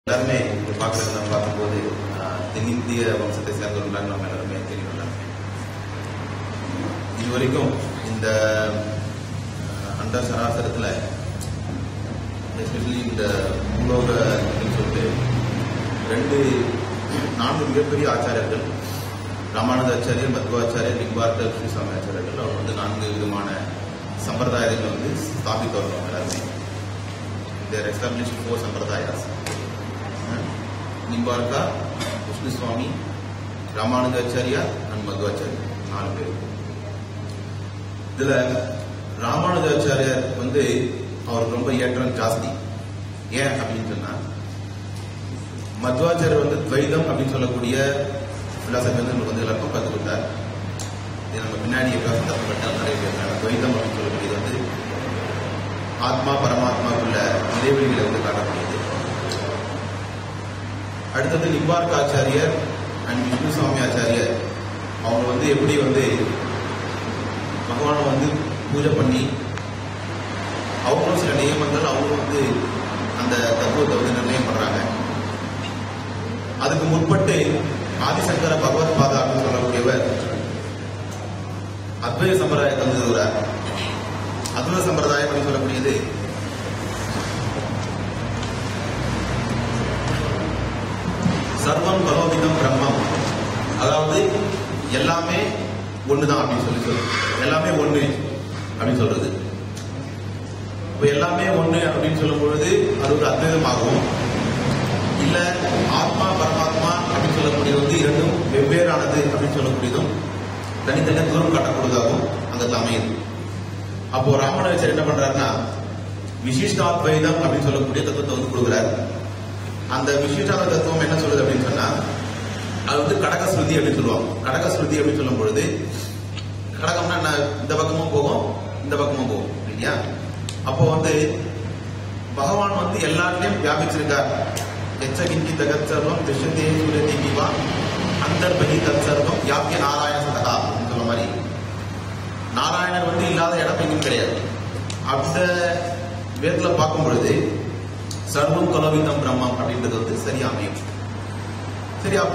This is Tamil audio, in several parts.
எல்லாருமே இங்க பார்க்கறது நம்ம பார்க்கும்போது ஆஹ், தென்னிந்திய வம்சத்தை சேர்ந்தவர்களாக நம்ம எல்லாருமே தெரியும் எல்லாருமே இது வரைக்கும் இந்த ஆஹ், அண்ட சராசரத்தில் எஸ்பெஷலி இந்த பூலோக அப்படின்னு சொல்லிட்டு ரெண்டு நான்கு மிகப்பெரிய ஆச்சாரியர்கள் ராமானுஜாச்சாரியர் மத்வாச்சாரியர் லிங்கார்த்த ஸ்ரீசாமி ஆச்சாரியர்கள் அவர் வந்து நான்கு விதமான சம்பிரதாயங்களை வந்து ஸ்தாபித்தவர்கள் அவங்க எல்லாருமே they establish four sampradayas Nimbarka Vishnuswami Ramanujacharya and Madhvacharya நாலு பேர் இதுல ராமானுஜாச்சாரியார் வந்து அவருக்கு ரொம்ப ஏற்றம் ஜாஸ்தி ஏன் அப்படின்னு சொன்னா மத்வாச்சாரியர் வந்து துவைதம் அப்படின்னு சொல்லக்கூடிய பிலாசபி வந்து நமக்கு வந்து எல்லாருக்கும் கற்றுக் கொடுத்தார் இது நம்ம பின்னாடி எப்போ சந்தர்ப்பப்பட்டால் நிறைய பேசுறாங்க துவைதம் அப்படின்னு சொல்லக்கூடியது வந்து ஆத்மா பரமாத்மாவுக்குள்ள இடைவெளிகளை வந்து காட்டக்கூடியது அடுத்தது நிம்பார்க்க ஆச்சாரியர் அண்ட் விஷ்ணு சுவாமி ஆச்சாரியர் அவங்க வந்து எப்படி வந்து பகவானை வந்து பூஜை பண்ணி அவங்களும் சில நியமங்கள் அவங்களும் வந்து அந்த தத்துவத்தை வந்து நிர்ணயம் பண்றாங்க அதுக்கு முற்பட்டு ஆதிசங்கர பகவத் பாதா அப்படின்னு சொல்லக்கூடியவர் அத்வைத சம்பிரதாயத்தை வந்து எழுதுகிறார் அத்வைத சம்பிரதாயம் அப்படின்னு சொல்லக்கூடியது சர்வம் கலோபிதம் பிரம்மம் அதாவது எல்லாமே ஒண்ணுதான் அப்படின்னு சொல்லி சொல்லு எல்லாமே ஒண்ணு அப்படின்னு சொல்றது இப்ப எல்லாமே ஒண்ணு அப்படின்னு சொல்லும் பொழுது அது ஒரு அத்வைதமாகவும் இல்ல ஆத்மா பரமாத்மா அப்படின்னு சொல்லக்கூடியது வந்து இரண்டும் வெவ்வேறானது அப்படின்னு சொல்லக்கூடியதும் தனித்தனியாக தூரம் காட்டக்கூடியதாகவும் அங்க அமையுது அப்போ ராமனுஜர் என்ன பண்றாருன்னா விசிஷ்டாத்வைதம் அப்படின்னு சொல்லக்கூடிய தத்துவத்தை வந்து கொடுக்குறாரு அந்த விசிஷ்டாத தத்துவம் என்ன சொல்லுது அப்படின்னு சொன்னா அது வந்து கடகஸ்ருதி அப்படின்னு சொல்லுவாங்க கடகஸ்ருதி அப்படின்னு சொல்லும் பொழுது கடகம்னா என்ன இந்த பக்கமும் போகும் இந்த பக்கமும் போகும் இல்லையா அப்போ வந்து பகவான் வந்து எல்லாத்துலயும் வியாபிச்சிருக்கார் எச்சகிஞ்சி தகத் சர்வம் திருஷந்தே சுரதி விவா அந்தர்பகி தத் சர்வம் யாக்கிய நாராயண சதகா அப்படின்னு சொல்ல மாதிரி நாராயணர் வந்து இல்லாத இடம் எங்கும் கிடையாது அந்த வேதத்துல பார்க்கும் பொழுது சர்வம் கலவிதம் பிரம்மம் அப்படின்றது வந்து சரியா அமையும் சரி அப்ப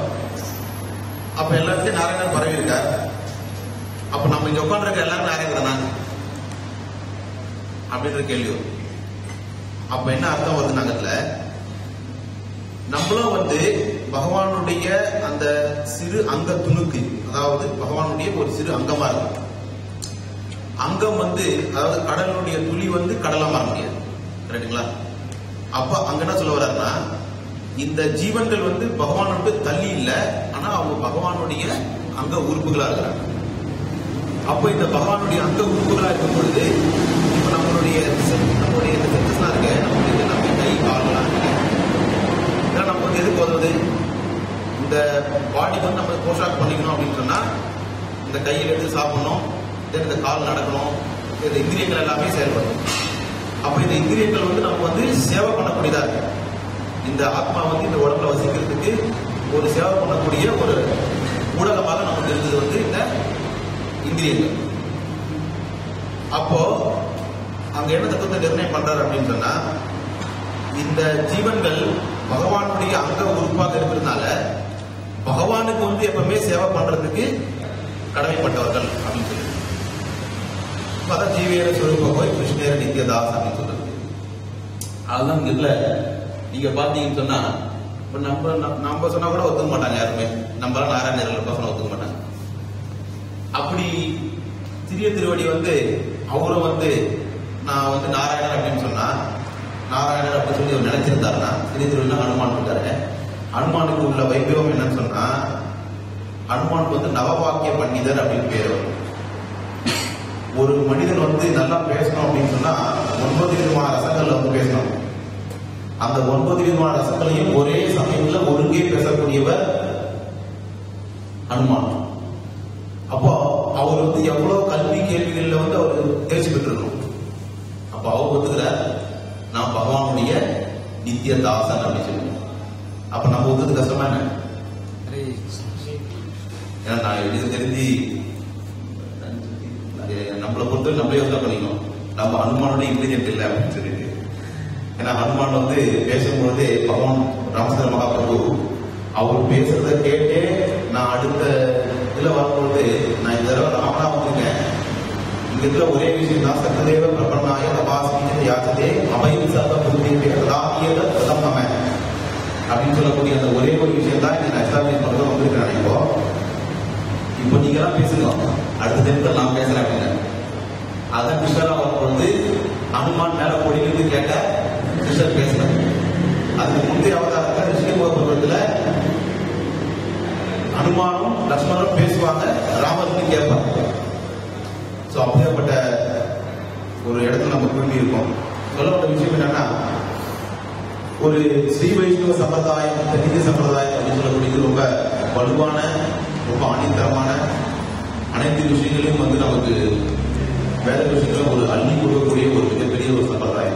அப்ப எல்லாத்துலயும் நாராயணர் பரவி இருக்கார் அப்ப நம்ம இங்க உட்காந்துருக்க எல்லாரும் நாராயணர் தானா அப்படின்ற கேள்வி வரும் அப்ப என்ன அர்த்தம் வருது நாங்கத்துல நம்மளும் வந்து பகவானுடைய அந்த சிறு அங்க துணுக்கு அதாவது பகவானுடைய ஒரு சிறு அங்கமா இருக்கும் அங்கம் வந்து அதாவது கடலுடைய துளி வந்து கடலா மாற முடியாது ரைட்டுங்களா அப்ப அங்க என்ன சொல்ல வர்றாருன்னா இந்த ஜீவன்கள் வந்து பகவானோட தள்ளி இல்ல ஆனா அவங்க பகவானுடைய அங்க உறுப்புகளா இருக்கிறாங்க அப்ப இந்த பகவானுடைய அங்க உறுப்புகளா இருக்கும் பொழுது இப்ப நம்மளுடைய செ- நம்மளுடைய இந்த சென்சஸ்லாம் இருக்கு நம்மளுடைய நம்ம கை காலெல்லாம் இருக்கு இதெல்லாம் நம்ம வந்து எதுக்கு உதவுது இந்த பாடி வந்து நம்ம போஷாக் பண்ணிக்கணும் அப்படின்னு சொன்னா இந்த கையில் எடுத்து சாப்பிடணும் தென் இந்த கால் நடக்கணும் இந்த இந்திரியங்கள் எல்லாமே செயல்படும் அப்ப இந்த இந்திரியங்கள் வந்து நம்ம வந்து சேவை பண்ணக்கூடியதா இருக்கு இந்த ஆத்மா வந்து இந்த உடம்புல வசிக்கிறதுக்கு ஒரு சேவை பண்ணக்கூடிய ஒரு ஊடகமாக நமக்கு இருந்தது வந்து இந்த இந்திரியங்கள் அப்போ அங்க என்ன தத்துவத்தை நிர்ணயம் பண்றாரு அப்படின்னு சொன்னா இந்த ஜீவன்கள் பகவானுடைய அங்க உறுப்பாக இருக்கிறதுனால பகவானுக்கு வந்து எப்பவுமே சேவை பண்றதுக்கு கடமைப்பட்டவர்கள் அப்படின்னு சொல்லி இப்ப அதான் ஜீவியர சுரூபகோய் கிருஷ்ணேர நித்யதாஸ் அப்படின்னு சொல்றது அதுதான் இங்க இல்ல நீங்க பாத்தீங்கன்னு சொன்னா இப்ப நம்ம ந- நம்ம சொன்னா கூட ஒத்துக்க மாட்டாங்க யாருமே நம்மளால நாராயணர்கள் சொன்னா ஒத்துக்க மாட்டாங்க அப்படி சிறிய திருவடி வந்து அவரும் வந்து நான் வந்து நாராயணர் அப்படின்னு சொன்னா நாராயணர் அப்படின்னு சொல்லி அவர் நினைச்சிருந்தாருன்னா சிறிய திருவடினா அனுமான் இருக்காரு அனுமானுக்கு உள்ள வைபவம் என்னன்னு சொன்னா அனுமானுக்கு வந்து நவவாக்கிய பண்டிதர் அப்படின்னு பேர் வரும் ஒரு மனிதன் வந்து நல்லா பேசணும் அப்படின்னு சொன்னா ஒன்பது விதமான ரசங்கள்ல வந்து பேசணும் அந்த ஒன்பது விதமான ரசங்களையும் ஒரே சமயத்துல ஒருங்கே பேசக்கூடியவர் அனுமான் அப்போ அவர் வந்து எவ்வளவு கல்வி கேள்விகள்ல வந்து அவர் தேர்ச்சி பெற்றிருக்கணும் அப்போ அவர் ஒத்துக்கிறார் நான் பகவானுடைய நித்திய தாசன் அப்படின்னு சொல்லி அப்ப நம்ம ஒத்துறது கஷ்டமா என்ன ஏன்னா நான் எழுதி தெரிஞ்சு அது நம்மளை பொறுத்தவரை நம்மளே யோசனை பண்ணிக்கணும் நம்ம அனுமானுடைய இன்கிரீடியன்ட் இல்லை அப்படின்னு சொல்லிட்டு ஏன்னா ஹனுமான் வந்து பேசும்பொழுதே பகவான் ராமச்சந்திர மகாபிரபு அவர் பேசுறத கேட்டே நான் அடுத்த இதுல வரும்பொழுது நான் இந்த தடவை ராமனா வந்திருக்கேன் இங்க இருக்கிற ஒரே விஷயம் தான் சக்கதேவ பிரபன்னாய தபாசிக்க யாச்சதே அபயம் சர்வ புத்தியே கதாமியத கதம் நம அப்படின்னு சொல்லக்கூடிய அந்த ஒரே ஒரு விஷயம் தான் இந்த எஸ்டாப்ளிஷ் பண்றது வந்திருக்கிறேன் இப்போ இப்போ நீங்க எல்லாம் பேசுங்க அடுத்த தினத்தில் நான் பேசுறேன் அப்படின்னு அதான் கிருஷ்ணரா வரும்பொழுது அனுமான் மேல போடிக்கிறது கேட்ட கிருஷ்ணர் பேசுறாரு அதுக்கு முந்தைய அவதாரத்தில் ரிஷிகபுரத்துல அனுமானும் லக்ஷ்மணரும் பேசுவாங்க ராமருக்கு கேட்பாங்க ஸோ அப்படியாப்பட்ட ஒரு இடத்துல நம்ம திரும்பி இருக்கோம் சொல்லப்பட்ட விஷயம் என்னன்னா ஒரு ஸ்ரீ வைஷ்ணவ சம்பிரதாயம் தென்னிந்திய சம்பிரதாயம் அப்படின்னு சொல்லக்கூடியது ரொம்ப வலுவான ரொம்ப ஆணித்தரமான அனைத்து விஷயங்களையும் வந்து நமக்கு வேத விஷயங்களும் ஒரு அள்ளி கொடுக்கக்கூடிய ஒரு மிகப்பெரிய ஒரு சம்பிரதாயம்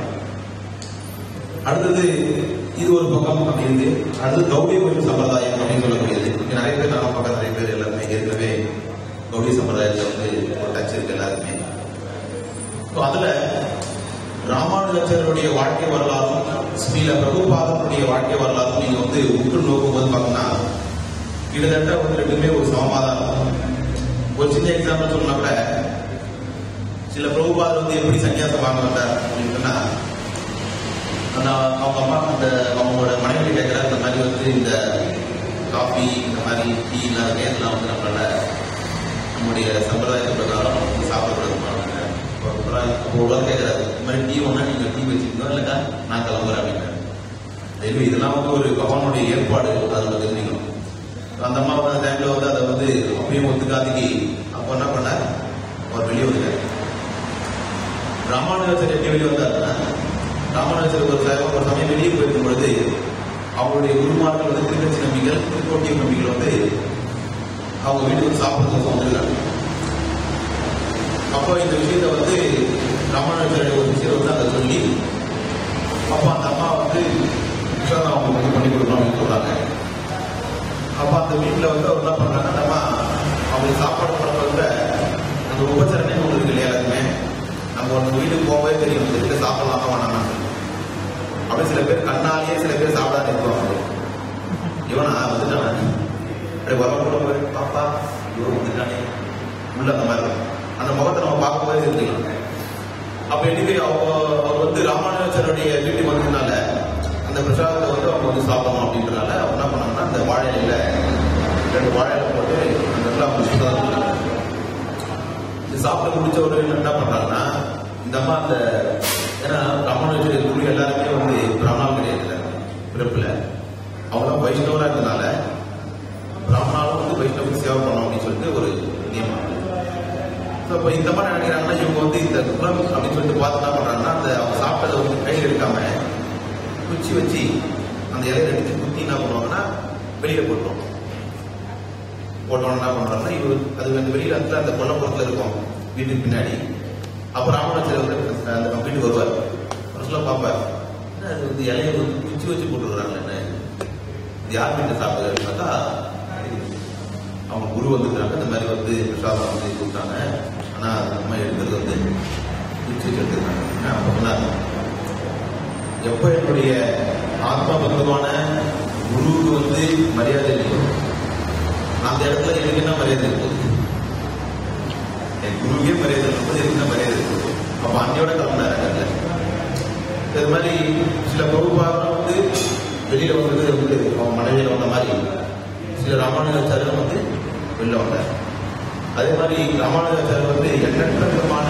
அடுத்தது இது ஒரு பக்கம் அப்படின்னு அடுத்து கௌடிய கோயில் சம்பிரதாயம் அப்படின்னு சொல்லக்கூடியது இங்க நிறைய பேர் நம்ம பக்கம் நிறைய பேர் எல்லாருமே ஏற்கனவே கௌடிய சம்பிரதாயத்தில் வந்து ஒரு டச் இருக்கு எல்லாருமே So அதுல ராமானுஜாச்சாரியருடைய வாழ்க்கை வரலாறும் ஸ்ரீல பிரபுபாதனுடைய வாழ்க்கை வரலாறும் நீங்க வந்து உற்று நோக்கும்போது பார்த்தீங்கன்னா கிட்டத்தட்ட வந்து ரெண்டுமே ஒரு சமமா தான் இருக்கும். ஒரு சின்ன எக்ஸாம்பிள் சொல்லணும் கூட சில பிரபுபாதர் வந்து எப்படி சன்னியாசம் வாங்க வந்தார் அப்படின்னு சொன்னா அந்த அவங்க அம்மா அந்த அவங்களோட மனைவி கேட்குற இந்த மாதிரி வந்து இந்த காஃபி இந்த மாதிரி டீ எல்லாம் நேரத்தில் வந்து நம்மளால நம்முடைய சம்பிரதாயத்து பிரகாரம் வந்து சாப்பிடக்கூடாது அப்போ உலகம் கேட்குறாரு இந்த மாதிரி டீ ஒன்றா நீங்கள் டீ வச்சுக்கணும் இல்லைக்கா நான் கிளம்புறேன் அப்படின்னாரு எனவே இதெல்லாம் வந்து ஒரு பகவானுடைய ஏற்பாடு அதில் தெரிஞ்சுக்கணும் அந்த அம்மா வந்து அந்த டைம்ல வந்து அதை வந்து அப்படியே ஒத்துக்காதுக்கு அப்போ என்ன பண்ணார் அவர் வெளியே வந்துட்டார் ராமானுஜர் எப்படி வெளியே வந்தாருன்னா ராமானுஜர் ஒரு சமயம் ஒரு சமயம் வெளியே போயிருக்கும் பொழுது அவருடைய குருமார்கள் வந்து திருக்கட்சி நம்பிகள் திருக்கோட்டிய நம்பிகள் வந்து அவங்க வீட்டுக்கு சாப்பிடுறதுக்கு வந்திருக்காங்க அப்போ இந்த விஷயத்தை வந்து ராமானுஜருடைய ஒரு விஷயம் வந்து அதை சொல்லி அப்போ அந்த அம்மா வந்து சார் அவங்க வந்து பண்ணி கொடுக்கணும் அப்படின்னு சொல்றாங்க அப்போ அந்த வீட்டில் வந்து அவர் என்ன பண்றாங்க அந்த அம்மா அவங்களுக்கு சாப்பாடு பண்ணுறத அந்த உபச்சரணை ஒன்று இருக்கு இல்லையா எல்லாருமே நம்ம ஒரு வீட்டுக்கு போகவே தெரியும் இந்த வீட்டில் சாப்பிடலாமா வேணாமா அப்படி சில பேர் கண்ணாலேயே சில பேர் சாப்பிடாத இருப்பாங்க இவனா வந்துட்டான் அப்படி வர கூட போய் பாப்பா இவன் வந்துட்டானே உள்ள அந்த மாதிரி இருக்கும். அந்த முகத்தை நம்ம பார்க்கும்போது தெரிஞ்சுக்கலாம் அப்ப இன்னைக்கு அவங்க அவர் வந்து ராமானுஜருடைய வீட்டுக்கு வந்ததுனால அந்த பிரசாதத்தை வந்து அவங்க வந்து சாப்பிடணும் அப்படின்றனால அவங்க என்ன பண்ணாங்கன்னா அந்த வாழை இலையில ரெண்டு வாழை இலை போட்டு அந்த இடத்துல அவங்க சுத்தம் பண்ணாங்க இது சாப்பிட முடிச்ச ஒரு என்ன பண்றாங்கன்னா இந்த அம்மா அந்த ஏன்னா ராமானுஜருடைய குரு எல்லாருமே வந்து பிராமணால் கிடையாது பிறப்புல அவங்க வைஷ்ணவரா இருந்தனால பிராமணாலும் வந்து வைஷ்ணவருக்கு சேவை பண்ணணும் அப்படின்னு சொல்லிட்டு ஒரு நியமம் ஸோ இப்போ இந்த மாதிரி நினைக்கிறாங்கன்னா இவங்க வந்து இந்த குலம் அப்படின்னு சொல்லிட்டு பார்த்து என்ன பண்றாங்கன்னா அந்த அவங்க சாப்பிட்டதை வந்து கையில் எடுக்காம குச்சி வச்சு அந்த இலையில எடுத்து குத்தி என்ன பண்ணுவாங்கன்னா வெளியே போட்டுரும் போட்டோன்னு என்ன பண்றாங்கன்னா இவர் அது வந்து வெளியில வந்து அந்த கொல்லப்புறத்துல இருக்கும் வீட்டுக்கு பின்னாடி அப்போ ராமநாச்சர் வந்து அந்த நம்ம வீட்டுக்கு வருவார் ஃபர்ஸ்ட்ல பார்ப்பார் என்ன அது வந்து இலையை வந்து குச்சி வச்சு போட்டுருக்குறாங்க என்ன இது யார் வீட்டில் சாப்பிடுறது பார்த்தா அவங்க குரு வந்துருக்காங்க இந்த மாதிரி வந்து பிரசாதம் வந்து கொடுத்தாங்க ஆனா நம்ம எடுக்கிறது வந்து குச்சி வச்சு எடுத்துருக்காங்க அப்போ சொன்னாங்க எப்போ என்னுடைய ஆத்ம பந்தமான குருவுக்கு வந்து மரியாதை இல்லையோ அந்த இடத்துல எனக்கு என்ன மரியாதை இருக்குது என் குருவே மரியாதை இருக்கும்போது எனக்கு என்ன மரியாதை இருக்குது அப்போ அன்னையோட கலந்தாரு இது மாதிரி சில பொறுப்பாக வந்து வெளியில வந்தது வந்து அவன் மனைவியில வந்த மாதிரி சில ராமானுஜாச்சாரியர் வந்து வெளில வந்தார் அதே மாதிரி ராமானுஜாச்சாரியர் வந்து எண்ணற்ற விதமான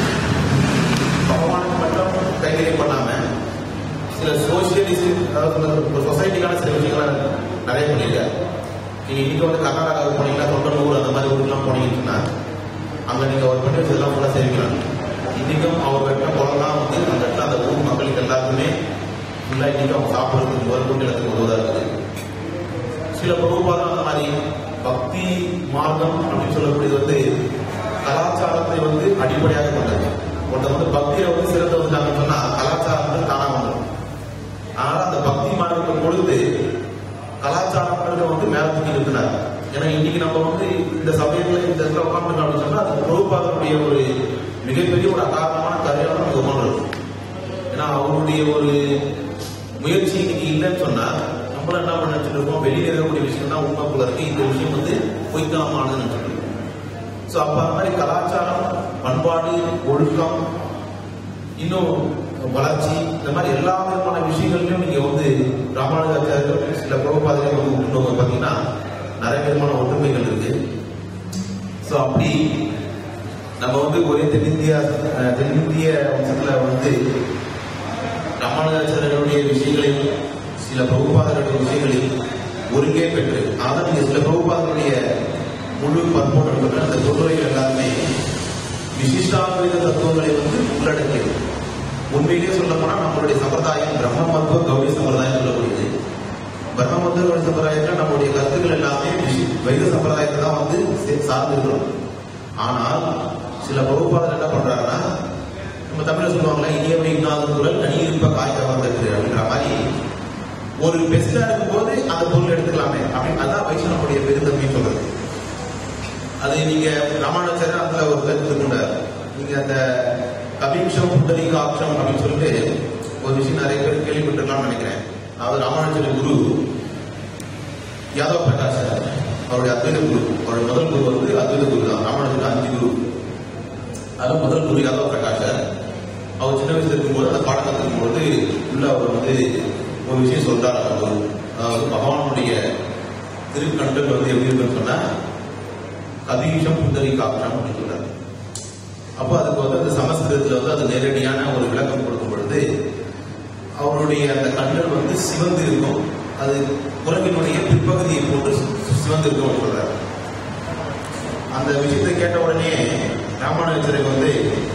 பகவானுக்கு மட்டும் கைகரியம் பண்ணாம சில சோசியலிஸ்ட் அதாவது சொசைட்டிக்கான சில விஷயங்களை நிறைய பண்ணியிருக்காரு நீங்க இன்னைக்கு வந்து கர்நாடகாவுக்கு போனீங்கன்னா தொண்டனூர் அந்த மாதிரி ஊருக்குலாம் போனீங்கன்னா அங்க நீங்க ஒரு பண்ணி வச்சதெல்லாம் ஃபுல்லாக சேமிக்கலாம் இன்னைக்கும் அவர் வெட்ட குளம்லாம் வந்து அந்த இடத்துல அந்த ஊர் மக்களுக்கு எல்லாருக்குமே ஃபுல்லாக இன்னைக்கு அவங்க சாப்பிட்றதுக்கு முதல் கொண்டு இடத்துக்கு உதவதா இருக்குது சில பிரபுபாதம் அந்த மாதிரி பக்தி மார்க்கம் அப்படின்னு சொல்லக்கூடியது வந்து கலாச்சாரத்தை வந்து அடிப்படையாக கொண்டது ஒருத்தர் வந்து பக்தியில வந்து சிறந்து வந்துட்டாங்கன்னு சொன்னா கலாச்சாரம் வந்து தானா வந்துடும் ஆனால் அந்த பக்தி மார்க்கத்தை பொழுது கலாச்சாரங்கிறத வந்து மேல தூக்கி நிறுத்தினார் ஏன்னா இன்னைக்கு நம்ம வந்து இந்த சமயத்துல இந்த இடத்துல உட்காந்துருக்கோம் அப்படின்னு சொன்னா அது பிரபுபாதனுடைய ஒரு மிகப்பெரிய ஒரு அகாரணமான கரையான ஒரு உணர்வு இருக்கும் ஏன்னா ஏன்னா அவருடைய ஒரு முயற்சி இன்னைக்கு இல்லைன்னு சொன்னா நம்மள என்ன பண்ண நினைச்சிட்டு இருக்கோம் வெளியில இருக்கக்கூடிய விஷயம் தான் உண்மை போல இருக்கு இந்த விஷயம் வந்து பொய்த்தனமானதுன்னு நினைச்சிட்டு இருக்கோம் ஸோ அப்ப அந்த மாதிரி கலாச்சாரம் பண்பாடு ஒழுக்கம் இன்னும் வளர்ச்சி இந்த மாதிரி எல்லா விதமான விஷயங்கள்லையும் நீங்க வந்து ராமானுஜாச்சாரியர் சில பிரபுபாதைகள் வந்து விட்டுட்டு பார்த்தீங்கன்னா நிறைய விதமான ஒற்றுமைகள் இருக்கு ஸோ அப்படி நம்ம வந்து ஒரே தென்னிந்தியா அஹ், தென்னிந்திய வம்சத்துல வந்து ராமானுஜாச்சாரியருடைய விஷயங்களில் சில பிரபுபாதருடைய விஷயங்களில் ஒருங்கே பெற்று அதாவது நீங்க சில பிரபுபாதருடைய முழு பண்போடு பெற்ற அந்த தொல்லுரைகள் எல்லாருமே விசிஷ்டாத்வைத தத்துவங்களை வந்து உள்ளடக்கியது உண்மையிலேயே சொல்ல போனா நம்மளுடைய சம்பிரதாயம் பிரம்ம மத்துவ கௌரி சம்பிரதாயம் சொல்லக்கூடியது பிரம்ம மத்துவ கௌரி சம்பிரதாயத்தில் நம்மளுடைய கருத்துக்கள் எல்லாமே விஷி- வைத சம்பிரதாயத்தை தான் வந்து சே- சார்ந்திருக்கிறோம் ஆனால் சில வகுப்பாளர் என்ன பண்றாங்கன்னா நம்ம தமிழ்ல சொல்லுவாங்களே இனியவை இன்னாத குரல் தனி இருப்ப காய்க்க வந்திருக்கு அப்படின்ற மாதிரி ஒரு பெஸ்டா இருக்கும்போது அந்த பொருள் எடுத்துக்கலாமே அப்படின்னு அதான் வைஷ்ணவனுடைய பெருந்தன்மை சொல்றது அது நீங்க ராமானுஜர் அதுல ஒரு கருத்து கொண்டார் நீங்க அந்த கபீக்ஷம் புண்டரீகாட்சம் அப்படின்னு சொல்லிட்டு ஒரு விஷயம் நிறைய பேர் கேள்விப்பட்டிருக்கலாம்னு நினைக்கிறேன் அதாவது ராமானுஜர் குரு யாதவ் பிரகாஷ் அவருடைய அத்வைத குரு அவருடைய முதல் குரு வந்து அத்வைத குரு தான் ராமானுஜருக்கு அஞ்சு குரு அது முதல் குரு யாதவ் பிரகாஷர் அவர் சின்ன வயசுல இருக்கும்போது அந்த பாடம் கற்றுக்கும்போது உள்ள அவர் வந்து ஒரு விஷயம் சொல்றாரு அந்த குரு அதாவது பகவானுடைய திருக்கண்டல் வந்து எப்படி இருக்குன்னு சொன்னா கபீஷம் புத்தரி காப்பிரம் அப்படின்னு சொல்றாரு அப்போ அதுக்கு வந்து அந்த சமஸ்கிருதத்துல வந்து அது நேரடியான ஒரு விளக்கம் கொடுக்கும் பொழுது அவருடைய அந்த கண்கள் வந்து சிவந்து இருக்கும் அது குரங்கினுடைய பிற்பகுதியை போட்டு சி- சிவந்து இருக்கும் சொல்றாரு அந்த விஷயத்தை கேட்ட உடனே ராமானுஜருக்கு வந்து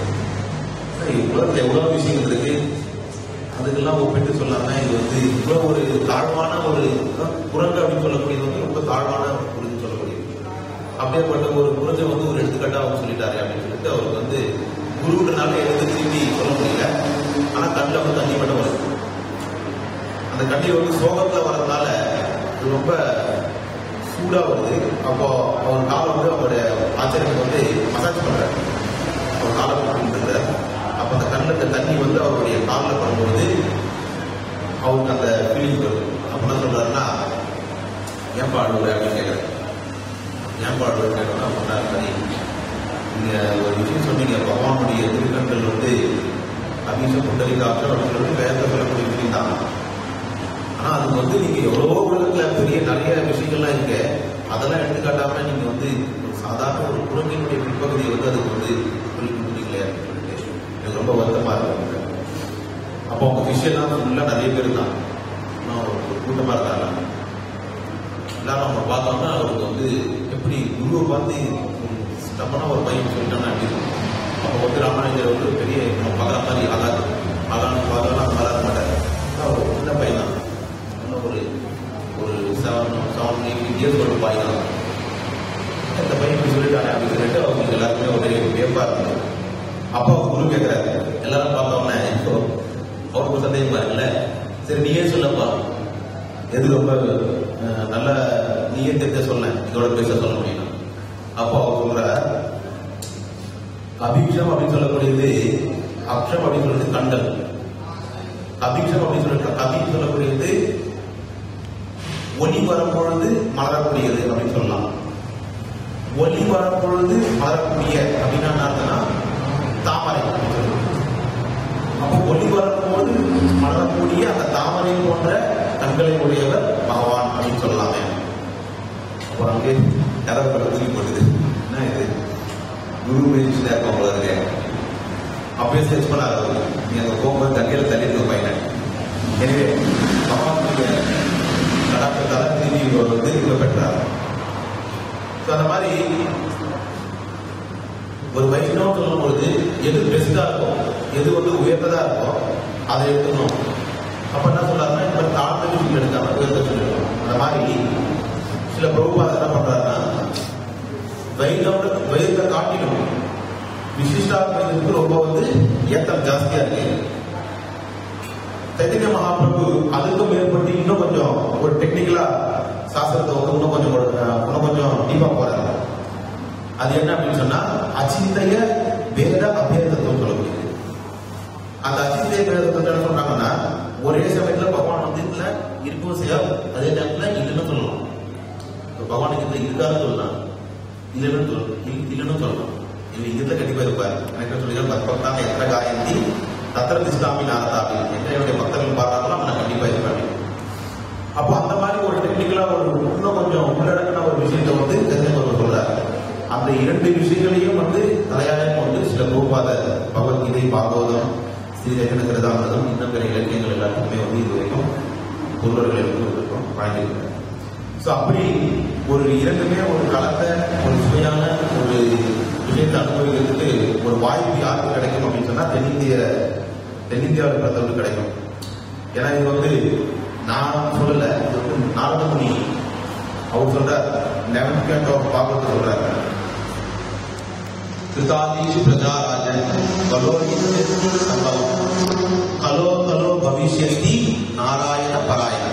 சரி உலகத்துல எவ்வளவு விஷயங்கள் இருக்கு அதுக்கெல்லாம் ஒப்பிட்டு சொல்லாம இது வந்து இவ்வளவு ஒரு தாழ்வான ஒரு குரங்கு அப்படின்னு சொல்லக்கூடியது வந்து ரொம்ப தாழ்வான ஒரு இது சொல்லக்கூடியது அப்படியேப்பட்ட ஒரு குரஞ்சை வந்து ஒரு எடுத்துக்காட்டா அவர் சொல்லிட்டாரு அப்படின்னு சொல்லிட்டு அவருக்கு வந்து குருன்றனால எடுத்து திரும்பி சொல்ல முடியல ஆனா கண்ணில் வந்து தண்ணி மட்டும் வருது அந்த கண்ணீர் வந்து சோகத்துல வரதுனால இது ரொம்ப சூடா வருது அப்போ அவர் காலை வந்து அவருடைய ஆச்சரியத்துக்கு வந்து மசாஜ் பண்றாரு அவர் காலை பண்ணிட்டு அப்போ அந்த கண்ணில் இருக்க தண்ணி வந்து அவருடைய காலில் படும்பொழுது அவருக்கு அந்த ஃபீலிங் வருது அப்போ என்ன சொல்றாருன்னா ஏன் பாடுவார் அப்படின்னு கேட்குறாரு ஏன் பாடுவார் கேட்டோம்னா பண்ணார் மாதிரி நீங்க ஒரு விஷயம் சொன்னீங்க பகவானுடைய திருக்கண்கள் வந்து அபிஷ புண்டரிகாட்சம் அப்படின்னு சொல்லிட்டு வேதத்தில் சொல்லக்கூடிய விஷயம் தான் ஆனா அதுக்கு வந்து நீங்க எவ்வளவோ உலகத்துல பெரிய நிறைய விஷயங்கள்லாம் இருக்கு அதெல்லாம் எடுத்துக்காட்டாம நீங்க வந்து ஒரு சாதாரண ஒரு குழந்தையினுடைய பிற்பகுதியை வந்து அதுக்கு வந்து சொல்லி கொடுத்தீங்களே அப்படின்னு சொல்லிட்டு எனக்கு ரொம்ப வருத்தமா இருக்கு அப்போ உங்க விஷயம்லாம் ஃபுல்லா நிறைய பேர் தான் இன்னும் ஒரு கூட்டமா இருக்காங்க எல்லாரும் அவங்க பார்த்தோம்னா அவருக்கு வந்து எப்படி குருவை பார்த்து ஸ்டப்பனா ஒரு பையன் சொல்லிட்டானா எப்படி இருக்கும்? அப்போ வந்து ராமானுஜர் வந்து பெரிய நம்ம பார்க்குற மாதிரி ஆகாது ஆகான்னு பார்த்தோம்னா அந்த மாதிரி மாட்டார் அவர் ஒரு சின்ன பையன் தான் இன்னும் ஒரு ஒரு செவன் செவன் எயிட் இயர்ஸ் ஒரு பையன் தான் இந்த பையன் இப்படி சொல்லிட்டானே அப்படின்னு சொல்லிட்டு அவங்களுக்கு எல்லாருக்குமே ஒரே வியப்பா இருக்கு அப்போ அவர் குரு கேட்கிறாரு எல்லாரும் பார்த்தோன்னே இப்போ அவருக்கு ஒரு சந்தேகமா இருக்குல்ல சரி நீயே சொல்லப்பா எது ரொம்ப அஹ், நல்ல நீயே தெரிஞ்ச சொல்ல இதோட பேச சொல்ல முடியும் அப்போ அவர் சொல்ற அபிக்ஷம் அப்படின்னு சொல்லக்கூடியது அக்ஷம் அப்படின்னு சொல்றது கண்டல் அபிக்ஷம் அப்படின்னு சொல்லிட்டு கபின்னு சொல்லக்கூடியது ஒளி வரும்பொழுது மலரக்கூடியது அப்படின்னு சொல்லலாம் ஒளி வரும்பொழுது மலரக்கூடிய அப்படின்னா என்ன அர்த்தம்னா தாமரை அப்படின்னு சொல்லலாம். அப்போ ஒளி வரும்போது மலரக்கூடிய அந்த தாமரை போன்ற கண்களை உடையவர் பகவான் அப்படின்னு சொல்லலாமே அப்போ அங்கே கதவு பக்கத்துக்கு போட்டுது என்ன இது குரு முயற்சியில் இருக்க போல இருக்கு அப்பயே சர்ச் பண்ணாரு அவரு. நீ அங்க போகும்போது தண்ணியில் தள்ளி இருக்க பையனை எனவே பகவானுடைய கடாக்கத்தால திரும்பி இவர் வந்து இவங்க பெற்றார் So, அந்த மாதிரி ஒரு வைஷ்ணவம் சொல்லும் பொழுது எது பெஸ்டா இருக்கும் எது வந்து உயர்ந்ததா இருக்கும் அதை எடுக்கணும் அப்ப என்ன சொல்றாருன்னா இந்த மாதிரி தாழ்ந்த விஷயம் எடுக்காம உயர்ந்த சொல்லிடணும் அந்த மாதிரி சில பிரபுபாத என்ன பண்றாருன்னா வைணவ வைத்த காட்டிலும் விசிஷ்டாத்மைக்கு ரொம்ப வந்து ஏத்தம் ஜாஸ்தியா இருக்கு சைத்தன்ய மகாபிரபு அதுக்கும் மேற்பட்டு இன்னும் கொஞ்சம் ஒரு டெக்னிக்கலா சாஸ்திரத்தை வந்து இன்னும் கொஞ்சம் அஹ், இன்னும் கொஞ்சம் டீப்பா போறாங்க அது என்ன அப்படின்னு சொன்னா அச்சிந்தைய வேத அபேதத்துவம் சொல்லக்கூடியது அந்த அச்சிந்த அஸ்தே வேதத்தை என்ன சொல்றாங்கன்னா ஒரே சமயத்துல பகவான் வந்து இதுல இருக்கவும் செய்யாது அதே நேரத்துல இல்லைன்னு சொல்லலாம் இப்ப பகவானுக்கு இதுல இருக்காதுன்னு சொல்லலாம் இல்லைன்னு சொல்லலாம் இல்ல- இல்லைன்னு சொல்லலாம் இவன் இங்கிட்ட கண்டிப்பா இருப்பார் எனக்கு சொல்லிதான் பக்தாங்க எத்தனை காயந்தி தத்திர இஸ்லாமி நாரதாபி என்னுடைய பக்தர்கள் பாடுறாங்களோ அவன் கண்டிப்பா இருப்பாங்க அப்போ அந்த மாதிரி ஒரு டெக்னிக்கலா ஒரு இன்னும் கொஞ்சம் உள்ளடக்கின ஒரு விஷயத்தை வந்து தெரிஞ்சவர் சொல்றாரு அந்த இரண்டு விஷயங்களையும் வந்து தலையாயம் கொண்டு சில கோபாத பகவத்கீதை பாகவதம் ஸ்ரீ ஜெகன கிருதாமிரதம் இன்னும் பிற இலக்கியங்கள் எல்லாத்துக்குமே வந்து இது வரைக்கும் தொண்டர்கள் இருக்கும் வழங்கியிருக்கிறார் ஸோ அப்படி ஒரு இரண்டுமே ஒரு கலந்த ஒரு சுவையான ஒரு விஷயத்தை அனுபவிக்கிறதுக்கு ஒரு வாய்ப்பு யாருக்கு கிடைக்கும் அப்படின்னு சொன்னா தென்னிந்திய தென்னிந்தியாவில் பிறந்தவர்களுக்கு கிடைக்கும் ஏன்னா இது வந்து நான் சொல்லல இது வந்து நாரதமுனி அவர் சொல்றார் லெவன்த் கேண்ட் ஆஃப் பாகவத் சொல்றாரு கிருதாதீஷு பிரஜாராஜன் கலோ சம்பவம் கலோ கலோ பவிஷ்யந்தி நாராயண பராயண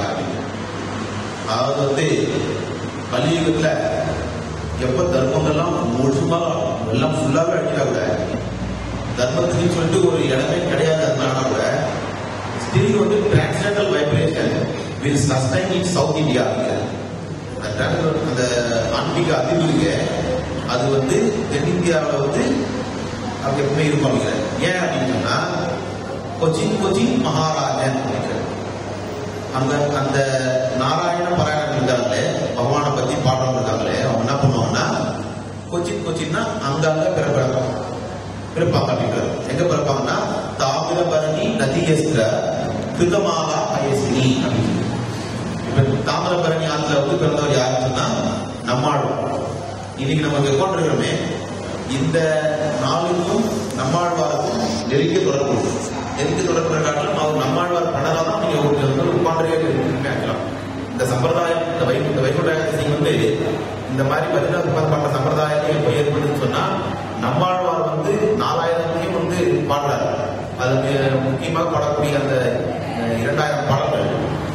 அதாவது வந்து கலியுகத்துல எப்ப தர்மங்கள்லாம் முழுசுமா எல்லாம் ஃபுல்லாவே அடிச்சா கூட தர்மத்துக்குன்னு சொல்லிட்டு ஒரு இடமே கிடையாது அதனால கூட ஸ்டில் வந்து transcendental vibration will sustain in south India அந்த அந்த ஆன்மீக அதிர்வு இருக்கு அது வந்து தென்னிந்தியாவில் வந்து அப்படி எப்பவுமே இருக்கும் அப்படிங்கிறார் ஏன் அப்படின்னு சொன்னா கொச்சின் கொச்சின் மகாராஜன் அப்படிங்கிறார் அந்த அந்த நாராயண பாராயணம் இருக்காங்களே பகவானை பத்தி பாடுறவங்க இருக்காங்களே அவங்க என்ன பண்ணுவாங்கன்னா கொச்சின் கொச்சின்னா அங்கங்க பிறப்பாங்க பிறப்பாங்க அப்படின்றாரு எங்க பிறப்பாங்கன்னா தாமிரபரணி நதியஸ்திர கிருதமாலா பயசினி அப்படின்னு இப்ப தாமிரபரணி ஆத்துல வந்து பிறந்தவர் யாருன்னு சொன்னா நம்மாழ்வார் இன்னைக்கு நம்ம இங்க உட்காந்துருக்கிறோமே இந்த நாளுக்கும் நம்மாழ்வாருக்கும் நெருங்கிய தொடர்பு உண்டு. நெருங்கிய தொடர்பு காட்டிலும் அவர் நம்மாழ்வார் பண்ணதான் நீங்க ஒரு வந்து உட்காந்துருக்கே ஆக்கலாம் இந்த சம்பிரதாயம் இந்த வை இந்த வைகுண்டத்தை வந்து இந்த மாதிரி பதினாறு பண்ற சம்பிரதாயத்தை எப்போ ஏற்படுதுன்னு சொன்னா நம்மாழ்வார் வந்து நாலாயிரத்தையும் வந்து பாடுறாரு அது மி- முக்கியமாக பாடக்கூடிய அந்த அஹ், இரண்டாயிரம் பாடல்கள்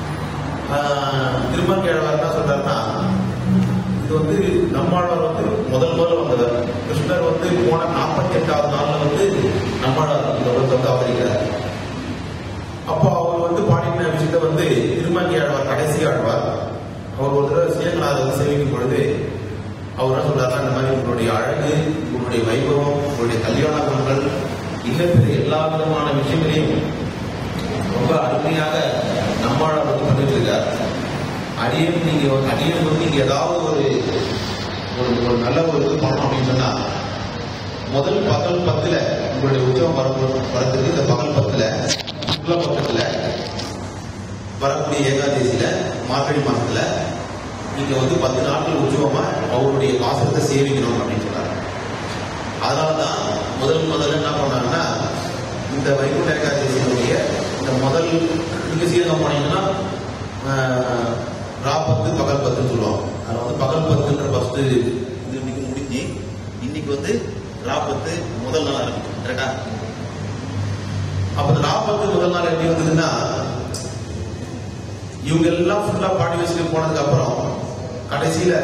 திருமங்கேழ்வார் என்ன சொல்றாருன்னா இது வந்து நம்மாழ்வார் வந்து முதல் முதல்ல வந்தவர் கிருஷ்ணர் வந்து போன நாற்பத்தி எட்டாவது நாள்ல வந்து நம்மாழ்வார் இந்த உலகத்தை வந்து அவதரிக்கிறார் அப்போ அவர் வந்து பாடின விஷயத்தை வந்து திருமங்கி ஆழ்வார் கடைசி ஆழ்வார் அவர் ஒரு தடவை சேகநாதர் சேவிக்கும் பொழுது அவர் என்ன சொல்றாருன்னா இந்த மாதிரி உங்களுடைய அழகு உங்களுடைய வைபவம் உங்களுடைய கல்யாண குணங்கள் இன்னும் பிற எல்லா விதமான விஷயங்களையும் ரொம்ப அருமையாக நம்மாழ்வார் வந்து பண்ணிட்டு இருக்கார் அடியன் நீங்க வந்து- அடியன் வந்து நீங்க ஏதாவது ஒரு ஒரு ஒரு நல்ல ஒரு இது பண்ணணும் அப்படின்னு சொன்னா முதல் பகல் பத்துல உங்களுடைய உற்சவம் வர வரதுக்கு இந்த பகல் பத்துல சுக்ல பக்கத்துல வரக்கூடிய ஏகாதசியில மார்கழி மாசத்துல நீங்க வந்து பத்து நாட்கள் உற்சவமா அவருடைய வாசகத்தை சேவிக்கணும் அப்படின்னு சொன்னாங்க அதனாலதான் முதல் முதல்ல என்ன பண்ணாங்கன்னா இந்த வைகுண்ட ஏகாதசியினுடைய இந்த முதல் நீங்க சீரகம் போனீங்கன்னா ஆஹ், ராப்பத்து பகல் பத்துன்னு சொல்லுவாங்க அதுல வந்து பகல் பத்துன்ற ஃபர்ஸ்ட் இது இன்னைக்கு முடிஞ்சு இன்னைக்கு வந்து ராப்பத்து முதல் நாள் ஆரம்பிக்கும் கரெக்டா அப்ப இந்த ராப்பத்து முதல் நாள் எப்படி வந்ததுன்னா இவங்க எல்லாம் ஃபுல்லா பாடி வச்சுட்டு போனதுக்கு அப்புறம் கடைசியில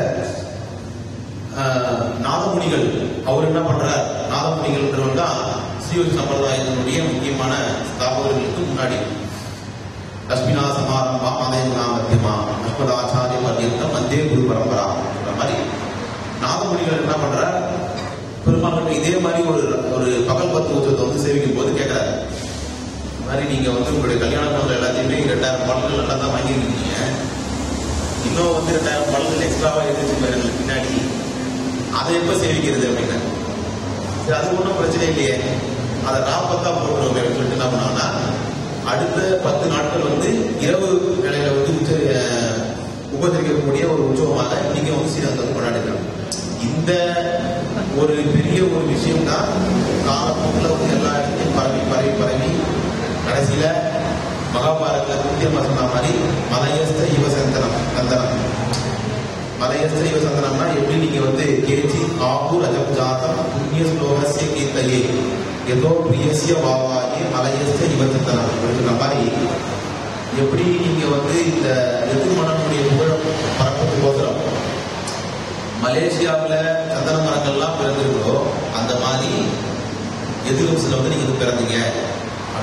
ஆஹ், நாதமுனிகள் அவர் என்ன பண்றார் நாதமுனிகள்ன்றவர் தான் ஸ்ரீவரி சம்பிரதாயத்தினுடைய முக்கியமான ஸ்தாபகர்களுக்கு முன்னாடி லட்சுமினா சமாரம்பா மதேந்திரா மத்தியமா அஸ்மதாச்சாரிய பர்யந்தம் மத்திய குரு பரம்பரா சொல்ற மாதிரி நாதமுனிகள் என்ன பண்றார் பெருமாள் இதே மாதிரி ஒரு ஒரு பகல் பத்து உச்சத்தை வந்து சேவிக்கும் போது கேட்கிறார் இந்த மாதிரி நீங்க வந்து உங்களுடைய கல்யாண பணம் எல்லாத்தையுமே ரெண்டாயிரம் பாடல்கள் நல்லா தான் வாங்கியிருக்கீங்க இன்னும் வந்து ரெண்டாயிரம் பாடல்கள் எக்ஸ்ட்ராவா இருந்துச்சு பாருங்க பின்னாடி அதை எப்ப சேவிக்கிறது அப்படின்னு சரி அது ஒன்றும் பிரச்சனை இல்லையே அதை நாற்பத்தா போட்டுருவோம் அப்படின்னு சொல்லிட்டு என்ன பண்ணாங்கன்னா அடுத்த பத்து நாட்கள் வந்து இரவு நிலையில வந்து உச்ச அஹ், உபசரிக்கக்கூடிய ஒரு உற்சவமாக இன்னைக்கு வந்து ஸ்ரீரங்கம் வந்து கொண்டாடிருக்காங்க இந்த ஒரு பெரிய ஒரு விஷயம் தான் காலப்போக்கில் வந்து எல்லா இடத்தையும் பரவி பரவி பரவி கடைசியில மகாபாரத முக்கியமா சொன்ன மாதிரி மலையஸ்த யுவசந்தனம் சந்தனம் மலையஸ்த யுவசந்தனம்னா எப்படி நீங்க வந்து கேச்சி ஆபு ரஜம் ஜாதம் புண்ணிய ஸ்லோகசிய கீர்த்தையே ஏதோ பிரியசிய வாவாயே மலையஸ்த யுவசந்தனம் அப்படின்னு சொன்ன மாதிரி எப்படி நீங்க வந்து இந்த எதிர்மனனுடைய புகழ் பரப்புறதுக்கோசரம் மலேசியாவுல சந்தன மரங்கள்லாம் பிறந்திருக்கிறோ அந்த மாதிரி எதிர்வசில வந்து நீங்க வந்து பிறந்தீங்க அப்படின்னு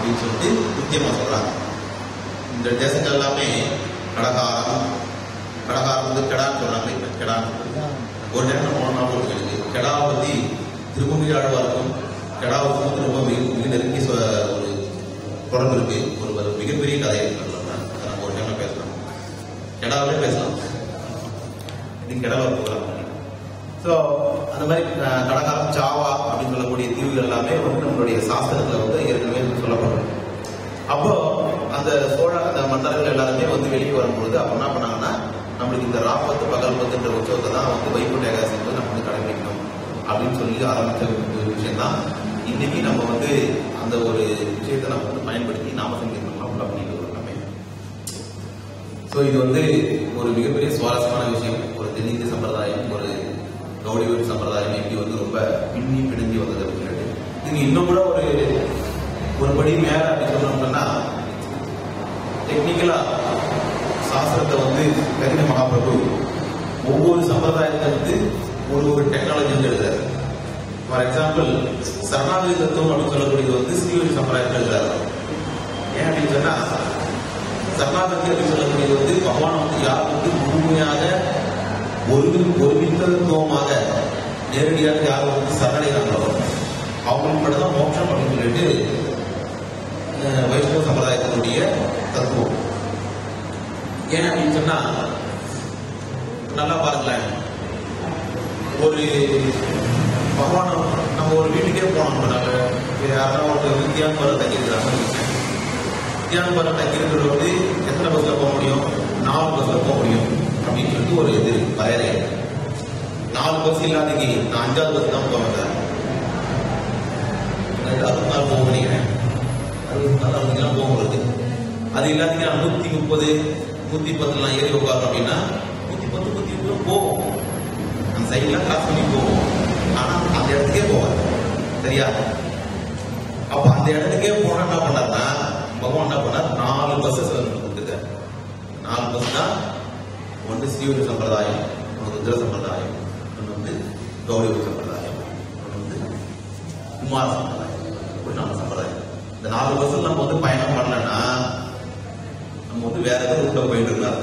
அப்படின்னு சொல்லிட்டு முக்கியமா சொல்றாங்க இந்த தேசங்கள் எல்லாமே கடகாரம் கடகாரம் வந்து கெடான்னு சொல்றாங்க இப்ப கெடான்னு ஒரு நேரம் நம்ம நாள் இருக்கு எனக்கு கெடாவை பத்தி திருமங்கி ஆழ்வாருக்கும் கெடாவுக்கும் வந்து ரொம்ப மிக மிக நெருங்கி சொ- ஒரு தொடர்பு இருக்கு ஒரு ஒரு மிகப்பெரிய கதை இருக்கு சொல்றேன் அதை நம்ம ஒரு டைம்ல பேசலாம் கெடாவிலே பேசலாம் இது கெடாவை போகலாம் ஸோ அந்த மாதிரி அஹ், கடகாரம் சாவா அப்படின்னு சொல்லக்கூடிய தீவுகள் எல்லாமே வந்து நம்மளுடைய சாஸ்திரத்துல வந்து ஏற்கனவே சொல்லப்படும் அப்போ அந்த சோழ அந்த மன்னர்கள் எல்லாருமே வந்து வெளியே வரும்பொழுது அப்போ என்ன பண்ணாங்கன்னா நம்மளுக்கு இந்த ராப்பத்து பகல் பத்துன்ற உற்சவத்தை தான் வந்து வைகுண்ட ஏகாதசி வந்து நம்ம வந்து கடைபிடிக்கணும் அப்படின்னு சொல்லி ஆரம்பிச்ச ஒரு விஷயம் தான் இன்னைக்கு நம்ம வந்து அந்த ஒரு விஷயத்தை நம்ம வந்து பயன்படுத்தி நாம சங்கீதம்லாம் ஃபுல்லாக பண்ணிட்டு வரோம் எல்லாமே ஸோ இது வந்து ஒரு மிகப்பெரிய சுவாரஸ்யமான விஷயம் ஒரு தென்னிந்திய சம்பிரதாயம் ஒரு கௌடிவெளி சம்பிரதாயம் எப்படி வந்து ரொம்ப பின்னி பிணைஞ்சு வந்தது அப்படின்னு சொல்லிட்டு இது இன்னும் கூட ஒரு ஒரு படி மேல அப்படி சொல்லணும்னா டெக்னிக்கலா சாஸ்திரத்தை வந்து கரிண மகாபிரபு ஒவ்வொரு சம்பிரதாயத்தை வந்து ஒரு ஒரு டெக்னாலஜி வந்து எழுதுறாரு ஃபார் எக்ஸாம்பிள் சரணாகதி தத்துவம் அப்படின்னு சொல்லக்கூடியது வந்து ஸ்ரீவரி சம்பிரதாயத்தில் எழுதுறாரு ஏன் அப்படின்னு சொன்னா சரணாகதி அப்படின்னு சொல்லக்கூடியது வந்து பகவான் வந்து யார் வந்து முழுமையாக ஒரு ஒருமித்தத்துவமாக நேரடியாக யார் வந்து சரணடைகிறாங்களோ அவங்களுக்கு மட்டும் தான் மோட்சம் அப்படின்னு சொல்லிட்டு அஹ், வைஷ்ணவ சம்பிரதாயத்தினுடைய தத்துவம் ஏன் அப்படின்னு சொன்னா நல்லா பாருங்களேன் ஒரு பகவான் நம்ம ஒரு வீட்டுக்கே போனோம் நம்ம யாராவது ஒரு தியானம் வர தங்கியிருக்கிறாங்க தியானம் வர தங்கியிருக்கிறது வந்து எத்தனை பஸ்ல போக முடியும் நாலு பஸ்ல போக முடியும் அப்படின்னு சொல்லிட்டு ஒரு இது வரையறை நாலு பஸ் இல்லாதக்கு நான் அஞ்சாவது பஸ் தான் போக வந்தேன் அறுபத்தி நாலு போக நினைக்கிறேன் அறுபத்தி நாலு அறுபத்தி போக வருது அது இல்லாதீங்க நூத்தி முப்பது நூத்தி பத்துலாம் ஏறி உட்காரோம் அப்படின்னா நூத்தி பத்து நூத்தி முப்பது போகும் அந்த சைட்ல கிராஸ் பண்ணி போகும் ஆனா அந்த இடத்துக்கே போகாது சரியா அப்ப அந்த இடத்துக்கே போனா என்ன பண்ணாருன்னா பகவான் என்ன பண்ணார் நாலு பஸ் கொடுத்துருக்காரு நாலு பஸ் தான் ஒன்று ஸ்ரீவரி சம்பிரதாயம் ஒன்று ருத்ர சம்பிரதாயம் ஒன்று வந்து கௌரி சம்பிரதாயம் ஒன்று வந்து குமார சம்பிரதாயம் இப்படி நாலு சம்பிரதாயம் இந்த நாலு பஸ்ஸில் நம்ம வந்து பயணம் பண்ணலன்னா நம்ம வந்து வேற ஏதோ ரூட்ல போயிட்டு இருந்தாரு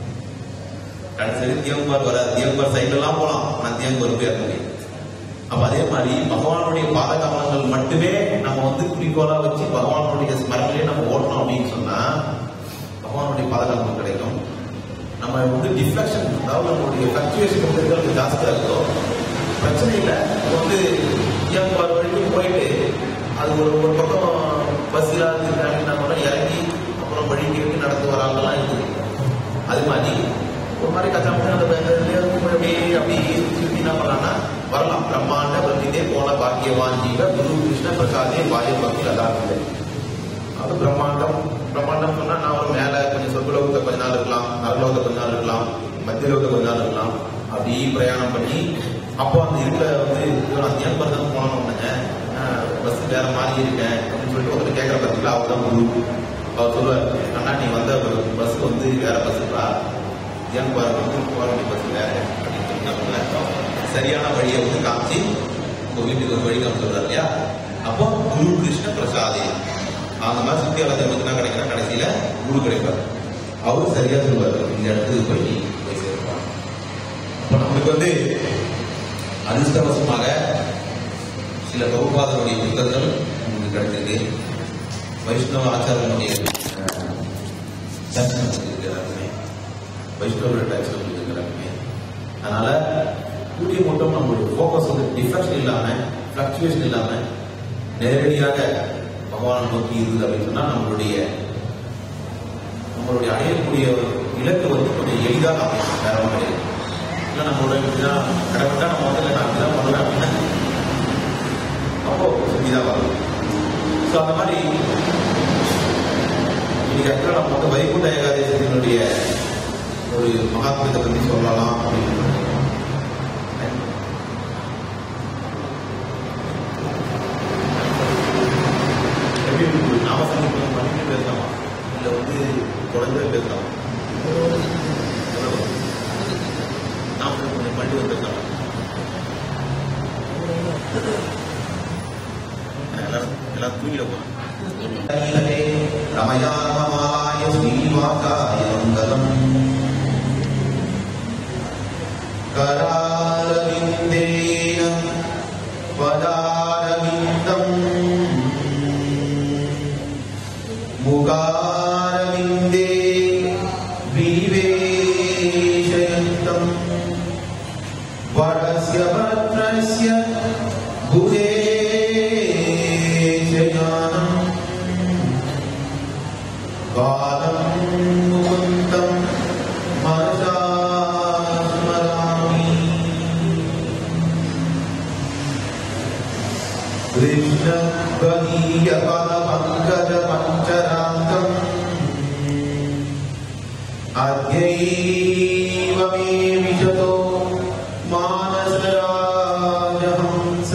கடைசி தியம்பர் வர தியம்பர் சைட்லாம் போகலாம் ஆனா தியம்பர் போய் இறங்க முடியும் அப்ப அதே மாதிரி பகவானுடைய பாதகமனங்கள் மட்டுமே நம்ம வந்து குறிக்கோளா வச்சு பகவானுடைய ஸ்மரணிலே நம்ம ஓட்டணும் அப்படின்னு சொன்னா பகவானுடைய பாதகமனம் கிடைக்கும் நம்ம வந்து டிஃப்ளெக்ஷன் அதாவது நம்மளுடைய ஃபிளக்சுவேஷன் வந்து ஜாஸ்தியா இருக்கோ பிரச்சனை இல்லை நம்ம வந்து தியம்பர் வரைக்கும் போயிட்டு அது ஒரு ஒரு பக்கம் பஸ் இல்லாத அப்படின்னா கூட இறங்கி அப்புறம் வழி கேட்டு நடந்து வராங்கலாம் இருக்குது அது மாதிரி ஒரு மாதிரி கச்சாமச்சு அந்த அப்படியே அப்படியே சுற்றி என்ன பண்ணலாம்னா வரலாம் பிரம்மாண்ட பிரமிதே போன பாக்கியவான் ஜீவ குரு கிருஷ்ண பிரசாதே பாய பக்தி லதாக்குது அது பிரம்மாண்டம் பிரம்மாண்டம் சொன்னா நான் ஒரு மேல கொஞ்சம் சொர்க்கலோகத்தை கொஞ்ச நாள் இருக்கலாம் நரலோகத்தை கொஞ்ச நாள் இருக்கலாம் மத்தியலோகத்தை கொஞ்ச நாள் இருக்கலாம் அப்படி பிரயாணம் பண்ணி அப்போ அந்த இருக்கிற வந்து ஐயோ, நான் தியான்பர் தான் போனோம்னுங்க பஸ் வேற மாதிரி இருக்கேன் அப்படின்னு சொல்லிட்டு ஒருத்தர் கேட்கற பட்சத்தில் அவர் தான் குரு அவர் சொல்லுவார் அண்ணா நீ வந்த பஸ் வந்து வேற பஸ்ஸுப்பா தியான்பர் வந்து போக வேண்டிய பஸ் வேற அப்படின்னு சொல்லி நம்ம சரியான வழியை வந்து காமிச்சு உங்க வீட்டுக்கு ஒரு வழி காமிச்சு சொல்றாரு இல்லையா அப்போ குரு கிருஷ்ண பிரசாதே அந்த மாதிரி சுத்தி வளர்த்து என்ன கிடைக்கிறா கடைசியில குரு கிடைப்பார் அவரு சரியா சொல்லுவார் இந்த இடத்துக்கு போய் நீ போய் சேர்ப்பான் அப்ப நம்மளுக்கு வந்து அதிர்ஷ்டவசமாக சில பகுபாதனுடைய புத்தகங்கள் நமக்கு கிடைச்சிருக்கு வைஷ்ணவ ஆச்சாரனுடைய தரிசனம் இருக்கிறாருமே வைஷ்ணவ தரிசனம் இருக்கிறாருமே அதனால கூடிய மட்டும் நம்மளுடைய ஃபோக்கஸ் வந்து டிஃப்ளக்ஷன் இல்லாம ஃபிளக்சுவேஷன் இல்லாம நேரடியாக பகவானை நோக்கி இருக்குது அப்படின்னு சொன்னா நம்மளுடைய நம்மளுடைய அடையக்கூடிய இலக்கு வந்து கொஞ்சம் எளிதாக அமையும் வேற ஒன்றும் கிடையாது இல்லை நம்மளோட இப்படிதான் கரெக்டாக நம்ம வந்து நான் அப்படிதான் பண்ணுவேன் அப்படின்னா அப்போ சுத்திதான் வரும் ஸோ அந்த மாதிரி இன்னைக்கு ஆக்சுவலாக நம்ம வந்து வைகுண்ட ஏகாதசியினுடைய ஒரு மகாத்மியத்தை பற்றி சொல்லலாம் அப்படின்னு எப்படி இருக்கு? நாம சங்கீதம் பண்ணிட்டு பேசலாமா இல்லை வந்து தொடர்ந்து பேசலாமா நாம கொஞ்சம் பண்ணி வந்து பேசலாமா எல்லாரும் எல்லாம் தூங்கிட போறோம் ரமயாமமாய ஸ்ரீவாசாய மங்கலம் करारविन्देन पदारविन्दम् मुगारविन्दे विवेशयन्तम् वरस्य भद्रस्य बुधे जयानम् बालं मुकुन्दं मनसा स्मरामि कृष्णपदीयपदपङ्कजपञ्चरान्तम् अद्यैव मे विशतो मानसराजहंस